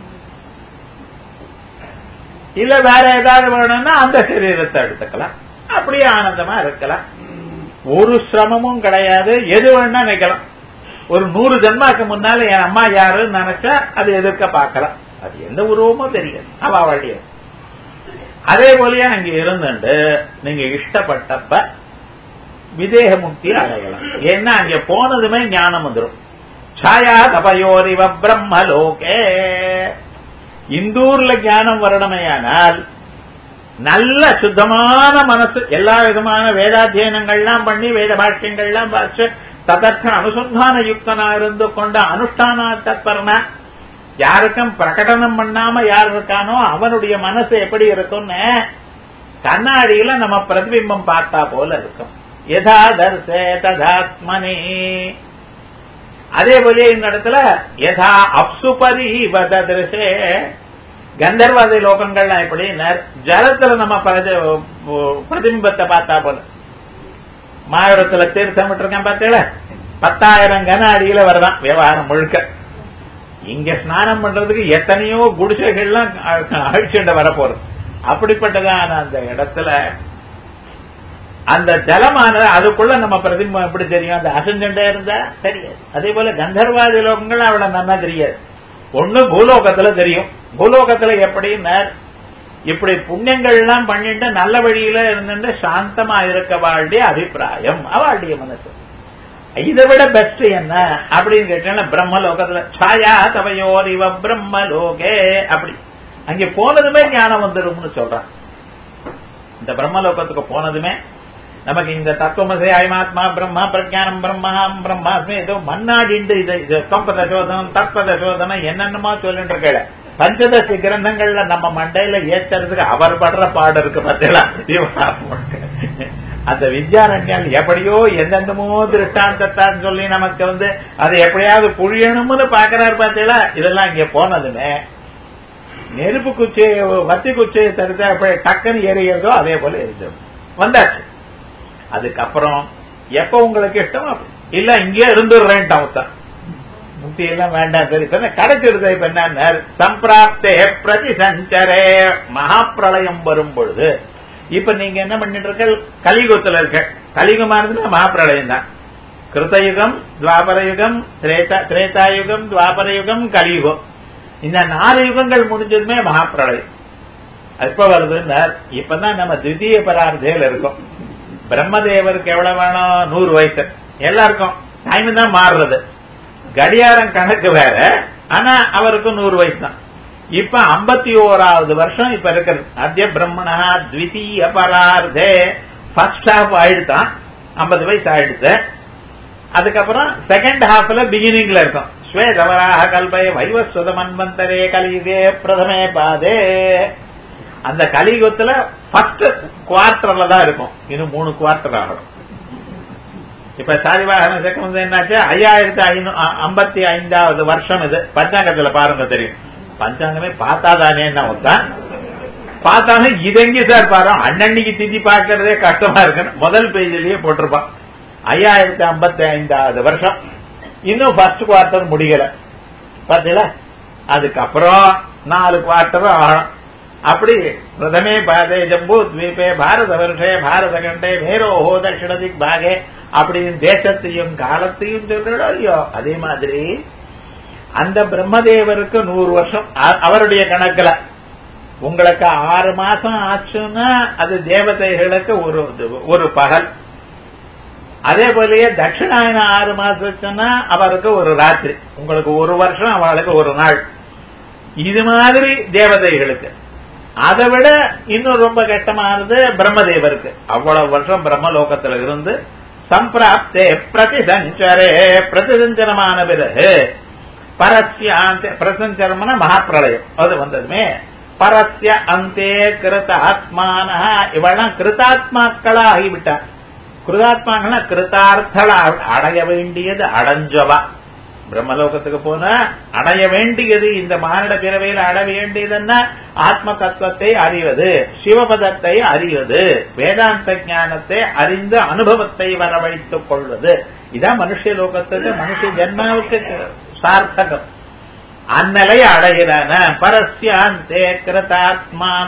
A: இல்ல வேற ஏதாவது வேணும்னா அந்த சரீரத்தை எடுத்துக்கலாம் அப்படியே ஆனந்தமா இருக்கலாம் ஒரு சிரமமும் கிடையாது எது வேணா நினைக்கலாம் ஒரு நூறு ஜென்மாக்கு முன்னால என் அம்மா யாருன்னு நினைச்சா அது எதிர்க்க பார்க்கலாம் அது எந்த உருவமோ தெரியாது அவ வழிய அதே போலயே அங்க இருந்துட்டு நீங்க இஷ்டப்பட்டப்ப விதேக முக்தி அடையலாம் ஏன்னா அங்க போனதுமே ஞானம் வந்துடும் சாயா தபயோரிவ பிரம்மலோகே இந்தூர்ல ஞானம் வரணுமையானால் நல்ல சுத்தமான மனசு எல்லா விதமான வேதாத்தியனங்கள்லாம் பண்ணி வேத பாஷ்யங்கள்லாம் பார்த்து ததற்க அனுசந்தான யுக்தனா இருந்து கொண்ட அனுஷ்டான தத்பரனா யாருக்கும் பிரகடனம் பண்ணாம யார் இருக்கானோ அவனுடைய மனசு எப்படி இருக்கும்னு கண்ணாடியில நம்ம பிரதிபிம்பம் பார்த்தா போல இருக்கும் யதா தர்சே ததாத்மனி அதே போல இந்த இடத்துல யதா அப்சுபரி வதர்சே கந்தர்வாதி லோகங்கள்லாம் எப்படி ஜலத்துல நம்ம பிரதிபிம்பத்தை பார்த்தா போல மாயூரத்துல தீர்த்தம் விட்டுருக்கேன் பார்த்தீங்களா பத்தாயிரம் கன அடியில வரதான் விவகாரம் முழுக்க இங்க ஸ்நானம் பண்றதுக்கு எத்தனையோ குடிசைகள்லாம் அழிச்சுண்ட வரப்போறது அப்படிப்பட்டதான அந்த இடத்துல அந்த ஜலமானது அதுக்குள்ள நம்ம பிரதிபிம்பம் எப்படி தெரியும் அந்த அசஞ்சண்டே இருந்தா தெரியாது அதே போல கந்தர்வாதி லோகங்கள் அவளை நல்லா தெரியாது ஒண்ணு பூலோகத்துல தெரியும் பூலோகத்துல எப்படின்னா இப்படி புண்ணியங்கள் எல்லாம் பண்ணிட்டு நல்ல வழியில இருந்துட்டு சாந்தமா இருக்க வாழ்டைய அபிப்பிராயம் அவளுடைய மனசு இதை விட பெஸ்ட் என்ன அப்படின்னு கேட்டீங்கன்னா பிரம்மலோகத்துல சாயா தவையோர் இவ பிரம்மலோகே அப்படி அங்க போனதுமே ஞானம் வந்துடும்னு சொல்றான் இந்த பிரம்மலோகத்துக்கு போனதுமே நமக்கு இந்த தத்துவமசை அயமாத்மா பிரம்மா பிரஜானம் பிரம்மாம் பிரம்மாஸ்மி ஏதோ மன்னாடிண்டு இது இது தொம்பத சோதனம் தற்பத சோதனம் என்னென்னமா சொல்லிட்டு இருக்கல பஞ்சதசி கிரந்தங்கள்ல நம்ம மண்டையில ஏத்துறதுக்கு அவர் படுற பாடு இருக்கு பார்த்தீங்களா அந்த வித்யாரண்யன் எப்படியோ எந்தெந்தமோ திருஷ்டாந்தத்தான் சொல்லி நமக்கு வந்து அதை எப்படியாவது புழியணும்னு பாக்குறாரு பார்த்தீங்களா இதெல்லாம் இங்க போனதுமே நெருப்பு குச்சியை வத்தி குச்சியை தடுத்த அப்படி டக்குன்னு எரியறதோ அதே போல எரிஞ்சோம் வந்தாச்சு அதுக்கப்புறம் எப்ப உங்களுக்கு இஷ்டம் அப்படி இல்ல இங்கே இருந்துடுறேன்ட்டான் தான் முக்தி எல்லாம் வேண்டாம் சரி சொன்ன கிடைச்சிருது இப்ப என்ன சம்பிராப்தே பிரதி சஞ்சரே மகாப்பிரளயம் வரும் பொழுது இப்ப நீங்க என்ன பண்ணிட்டு இருக்க கலியுகத்துல இருக்க கலியுகமா இருந்துன்னா மகாப்பிரளயம் தான் கிருத்தயுகம் துவாபரயுகம் திரேதாயுகம் துவாபரயுகம் கலியுகம் இந்த நாலு யுகங்கள் முடிஞ்சதுமே மகாப்பிரளயம் எப்ப வருதுன்னா இப்பதான் நம்ம தித்திய பரார்த்தையில இருக்கோம் பிரம்மதேவருக்கு எவ்வளவு வேணும் நூறு வயசு எல்லாருக்கும் டைம் தான் மாறுறது கடியாரம் கணக்கு வேற ஆனா அவருக்கு நூறு வயசு தான் இப்ப ஐம்பத்தி ஓராவது வருஷம் இப்ப இருக்கிறது அத்திய பிரம்மணா த்விதீய பரார்த்தே ஃபர்ஸ்ட் ஹாஃப் ஆயிடுதான் ஐம்பது வயசு ஆயிடுச்சு அதுக்கப்புறம் செகண்ட் ஹாஃப்ல பிகினிங்ல இருக்கும் ஸ்வேதவராக கல்பய வைவஸ்வத மன்வந்தரே கலியுகே பிரதமே பாதே அந்த கலியுகத்துல ஃபர்ஸ்ட் குவார்டர்ல தான் இருக்கும் இன்னும் மூணு குவார்டர் ஆகணும் இப்ப சாரிவாகன சக்கம் வந்து என்னாச்சு ஐயாயிரத்தி ஐநூ ஐம்பத்தி ஐந்தாவது வருஷம் இது பஞ்சாங்கத்துல பாருங்க தெரியும் பஞ்சாங்கமே பார்த்தாதானே தான் பார்த்தாலும் இதெங்கி சார் பாரு அன்னன்னைக்கு திதி பார்க்கறதே கஷ்டமா இருக்கு முதல் பேஜிலேயே போட்டிருப்பான் ஐயாயிரத்தி ஐம்பத்தி ஐந்தாவது வருஷம் இன்னும் ஃபர்ஸ்ட் குவார்டர் முடியல பாத்தீங்களா அதுக்கப்புறம் நாலு குவார்டரும் ஆகணும் அப்படி பிரதமே பாதே ஜம்பு த்வீபே பாரத வருஷே பாரத கண்டே மேரோஹோ தட்சிண திக் பாகே அப்படின்னு தேசத்தையும் காலத்தையும் சொல்றோம் இல்லையோ அதே மாதிரி அந்த பிரம்மதேவருக்கு நூறு வருஷம் அவருடைய கணக்குல உங்களுக்கு ஆறு மாசம் ஆச்சுன்னா அது தேவதைகளுக்கு ஒரு ஒரு பகல் அதே போலயே தட்சிணாயன ஆறு மாசத்துன்னா அவருக்கு ஒரு ராத்திரி உங்களுக்கு ஒரு வருஷம் அவளுக்கு ஒரு நாள் இது மாதிரி தேவதைகளுக்கு அதை விட இன்னும் ரொம்ப கெட்டமானது பிரம்மதேவருக்கு அவ்வளவு வருஷம் பிரம்மலோகத்துல இருந்து சம்பிராப்தே பிரதிசஞ்சரே பிரதிசஞ்சனமான பிறகு பரஸ்ய அந்தே பிரசஞ்சரம்னா மகாப்பிரளயம் அது வந்ததுமே பரஸ்ய அந்தே கிருத ஆத்மான இவெல்லாம் கிருதாத்மாக்களா ஆகிவிட்டார் கிருதாத்மாக்கள்னா கிருதார்த்தலா அடைய வேண்டியது அடைஞ்சவா பிரம்மலோகத்துக்கு போன அடைய வேண்டியது இந்த மானிட பிறவையில் அடைய வேண்டியதுன்னா ஆத்ம தத்துவத்தை அறிவது சிவபதத்தை அறிவது வேதாந்த ஞானத்தை அறிந்து அனுபவத்தை வரவழைத்துக் கொள்வது இதான் மனுஷ லோகத்துக்கு மனுஷ ஜென்மாவுக்கு சார்த்தகம் அந்நிலை அடைகிறான பரஸ்யாந்தே கிருதாத்மான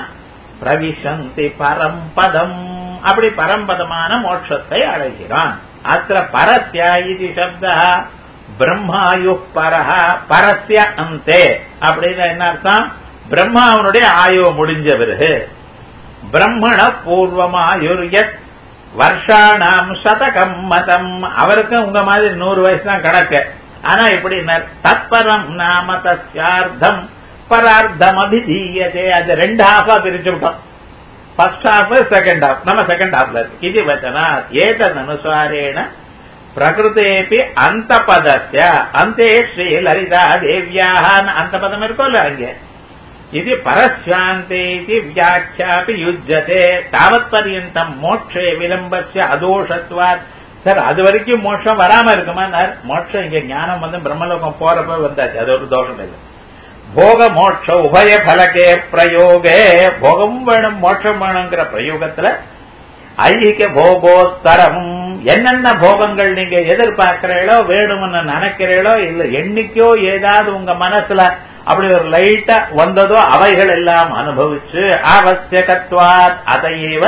A: பிரவிசந்தி பரம்பதம் அப்படி பரம்பதமான மோட்சத்தை அடைகிறான் அத்த பரஸ்யா இது சப்தா பிரம்மாயு பரஹ பரஸ்ய அந்தே அப்படின்னு என்ன அர்த்தம் பிரம்மாவனுடைய ஆயு முடிஞ்ச பிறகு பிரம்மண பூர்வமாயுர்யத் வருஷாணாம் சதகம் மதம் அவருக்கு உங்க மாதிரி நூறு வயசு தான் கணக்கு ஆனா இப்படி தத்பரம் நாம தஸ்யார்த்தம் பரார்த்தம் அபிதீயதே அது ரெண்டு ஹாஃபா பிரிச்சு விட்டோம் ஃபர்ஸ்ட் ஹாஃப் செகண்ட் ஹாஃப் நம்ம செகண்ட் ஹாஃப்ல இருக்கு இது வச்சனா ஏதன் அனுசாரேன பிரகிருதேபி அந்த பதஸ்ய அந்தே ஸ்ரீ லலிதா தேவியாக அந்த பதம் இருக்கும்ல அங்கே இது பரஸ்யாந்தே இது வியாக்கியாபி யுஜ்ஜதே தாவத் பரியந்தம் மோட்சே விளம்பஸ்ய அதோஷத்வாத் சார் அது வரைக்கும் மோட்சம் வராம இருக்குமா மோட்சம் இங்க ஞானம் வந்து பிரம்மலோகம் போறப்ப வந்தாச்சு அது ஒரு தோஷம் இல்லை போக மோட்ச உபய பலகே பிரயோகே போகமும் வேணும் மோட்சம் வேணுங்கிற பிரயோகத்துல ஐகிக போகோத்தரம் என்னென்ன போகங்கள் நீங்க எதிர்பார்க்கிறீங்களோ வேணும்னு நினைக்கிறீங்களோ இல்ல என்னைக்கோ ஏதாவது உங்க மனசுல அப்படி ஒரு லைட்டா வந்ததோ அவைகள் எல்லாம் அனுபவிச்சு ஆவசியகத்வாத் அதையேவ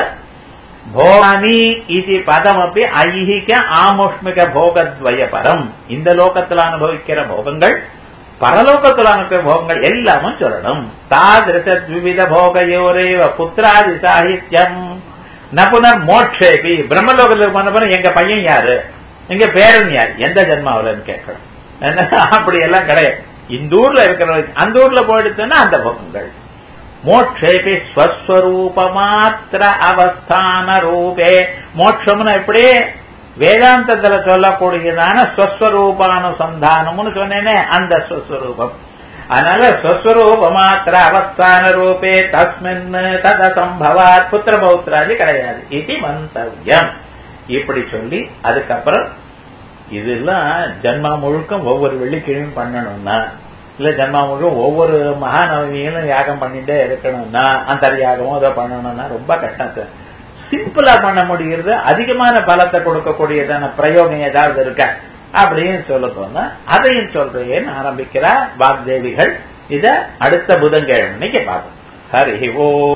A: போகானி இது பதமப்பி ஐஹிக ஆமுஷ்மிக போகத்வய பரம் இந்த லோகத்தில் அனுபவிக்கிற போகங்கள் பரலோகத்தில் அனுப்பிய போகங்கள் எல்லாமும் சொல்லணும் தாதிருஷ விவித போகையோரேவ புத்திராதி சாகித்யம் நபுனர் மோட்சேபி பிரம்மலோகத்தில் பண்ண எங்க பையன் யாரு எங்க பேரன் யார் எந்த ஜென்மாவிலன்னு கேட்கணும் அப்படி எல்லாம் கிடையாது இந்த ஊர்ல இருக்கிற அந்த ஊர்ல போயிடுச்சுன்னா அந்த போகங்கள் மோட்சேபி ஸ்வஸ்வரூப மாத்திர அவஸ்தான ரூபே மோட்சம்னு எப்படி வேதாந்தத்துல சொல்லக்கூடியதான ஸ்வஸ்வரூபானுசந்தானம்னு சொன்னேனே அந்த ஸ்வஸ்வரூபம் அதனால ஸ்வஸ்வரூப மாத்திர அவஸ்தான ரூபே தஸ்மின் தத சம்பவாத் புத்திர பௌத்திராதி கிடையாது இது மந்தவியம் இப்படி சொல்லி அதுக்கப்புறம் இதெல்லாம் ஜன்மா முழுக்கம் ஒவ்வொரு வெள்ளிக்கிழமையும் பண்ணணும்னா இல்ல ஜன்மா முழுக்க ஒவ்வொரு மகாநவமியிலும் யாகம் பண்ணிட்டே இருக்கணும்னா அந்த யாகமும் அதை பண்ணணும்னா ரொம்ப கஷ்டம் சார் சிம்பிளா பண்ண முடிகிறது அதிகமான பலத்தை கொடுக்கக்கூடியதான பிரயோகம் ஏதாவது இருக்கா அப்படின்னு சொல்ல போனா அதையும் சொல்றேன்னு ஆரம்பிக்கிறார் வாக்தேவிகள் இத அடுத்த புதன்கிழமைக்கு பார்ப்போம் ஹரி ஓ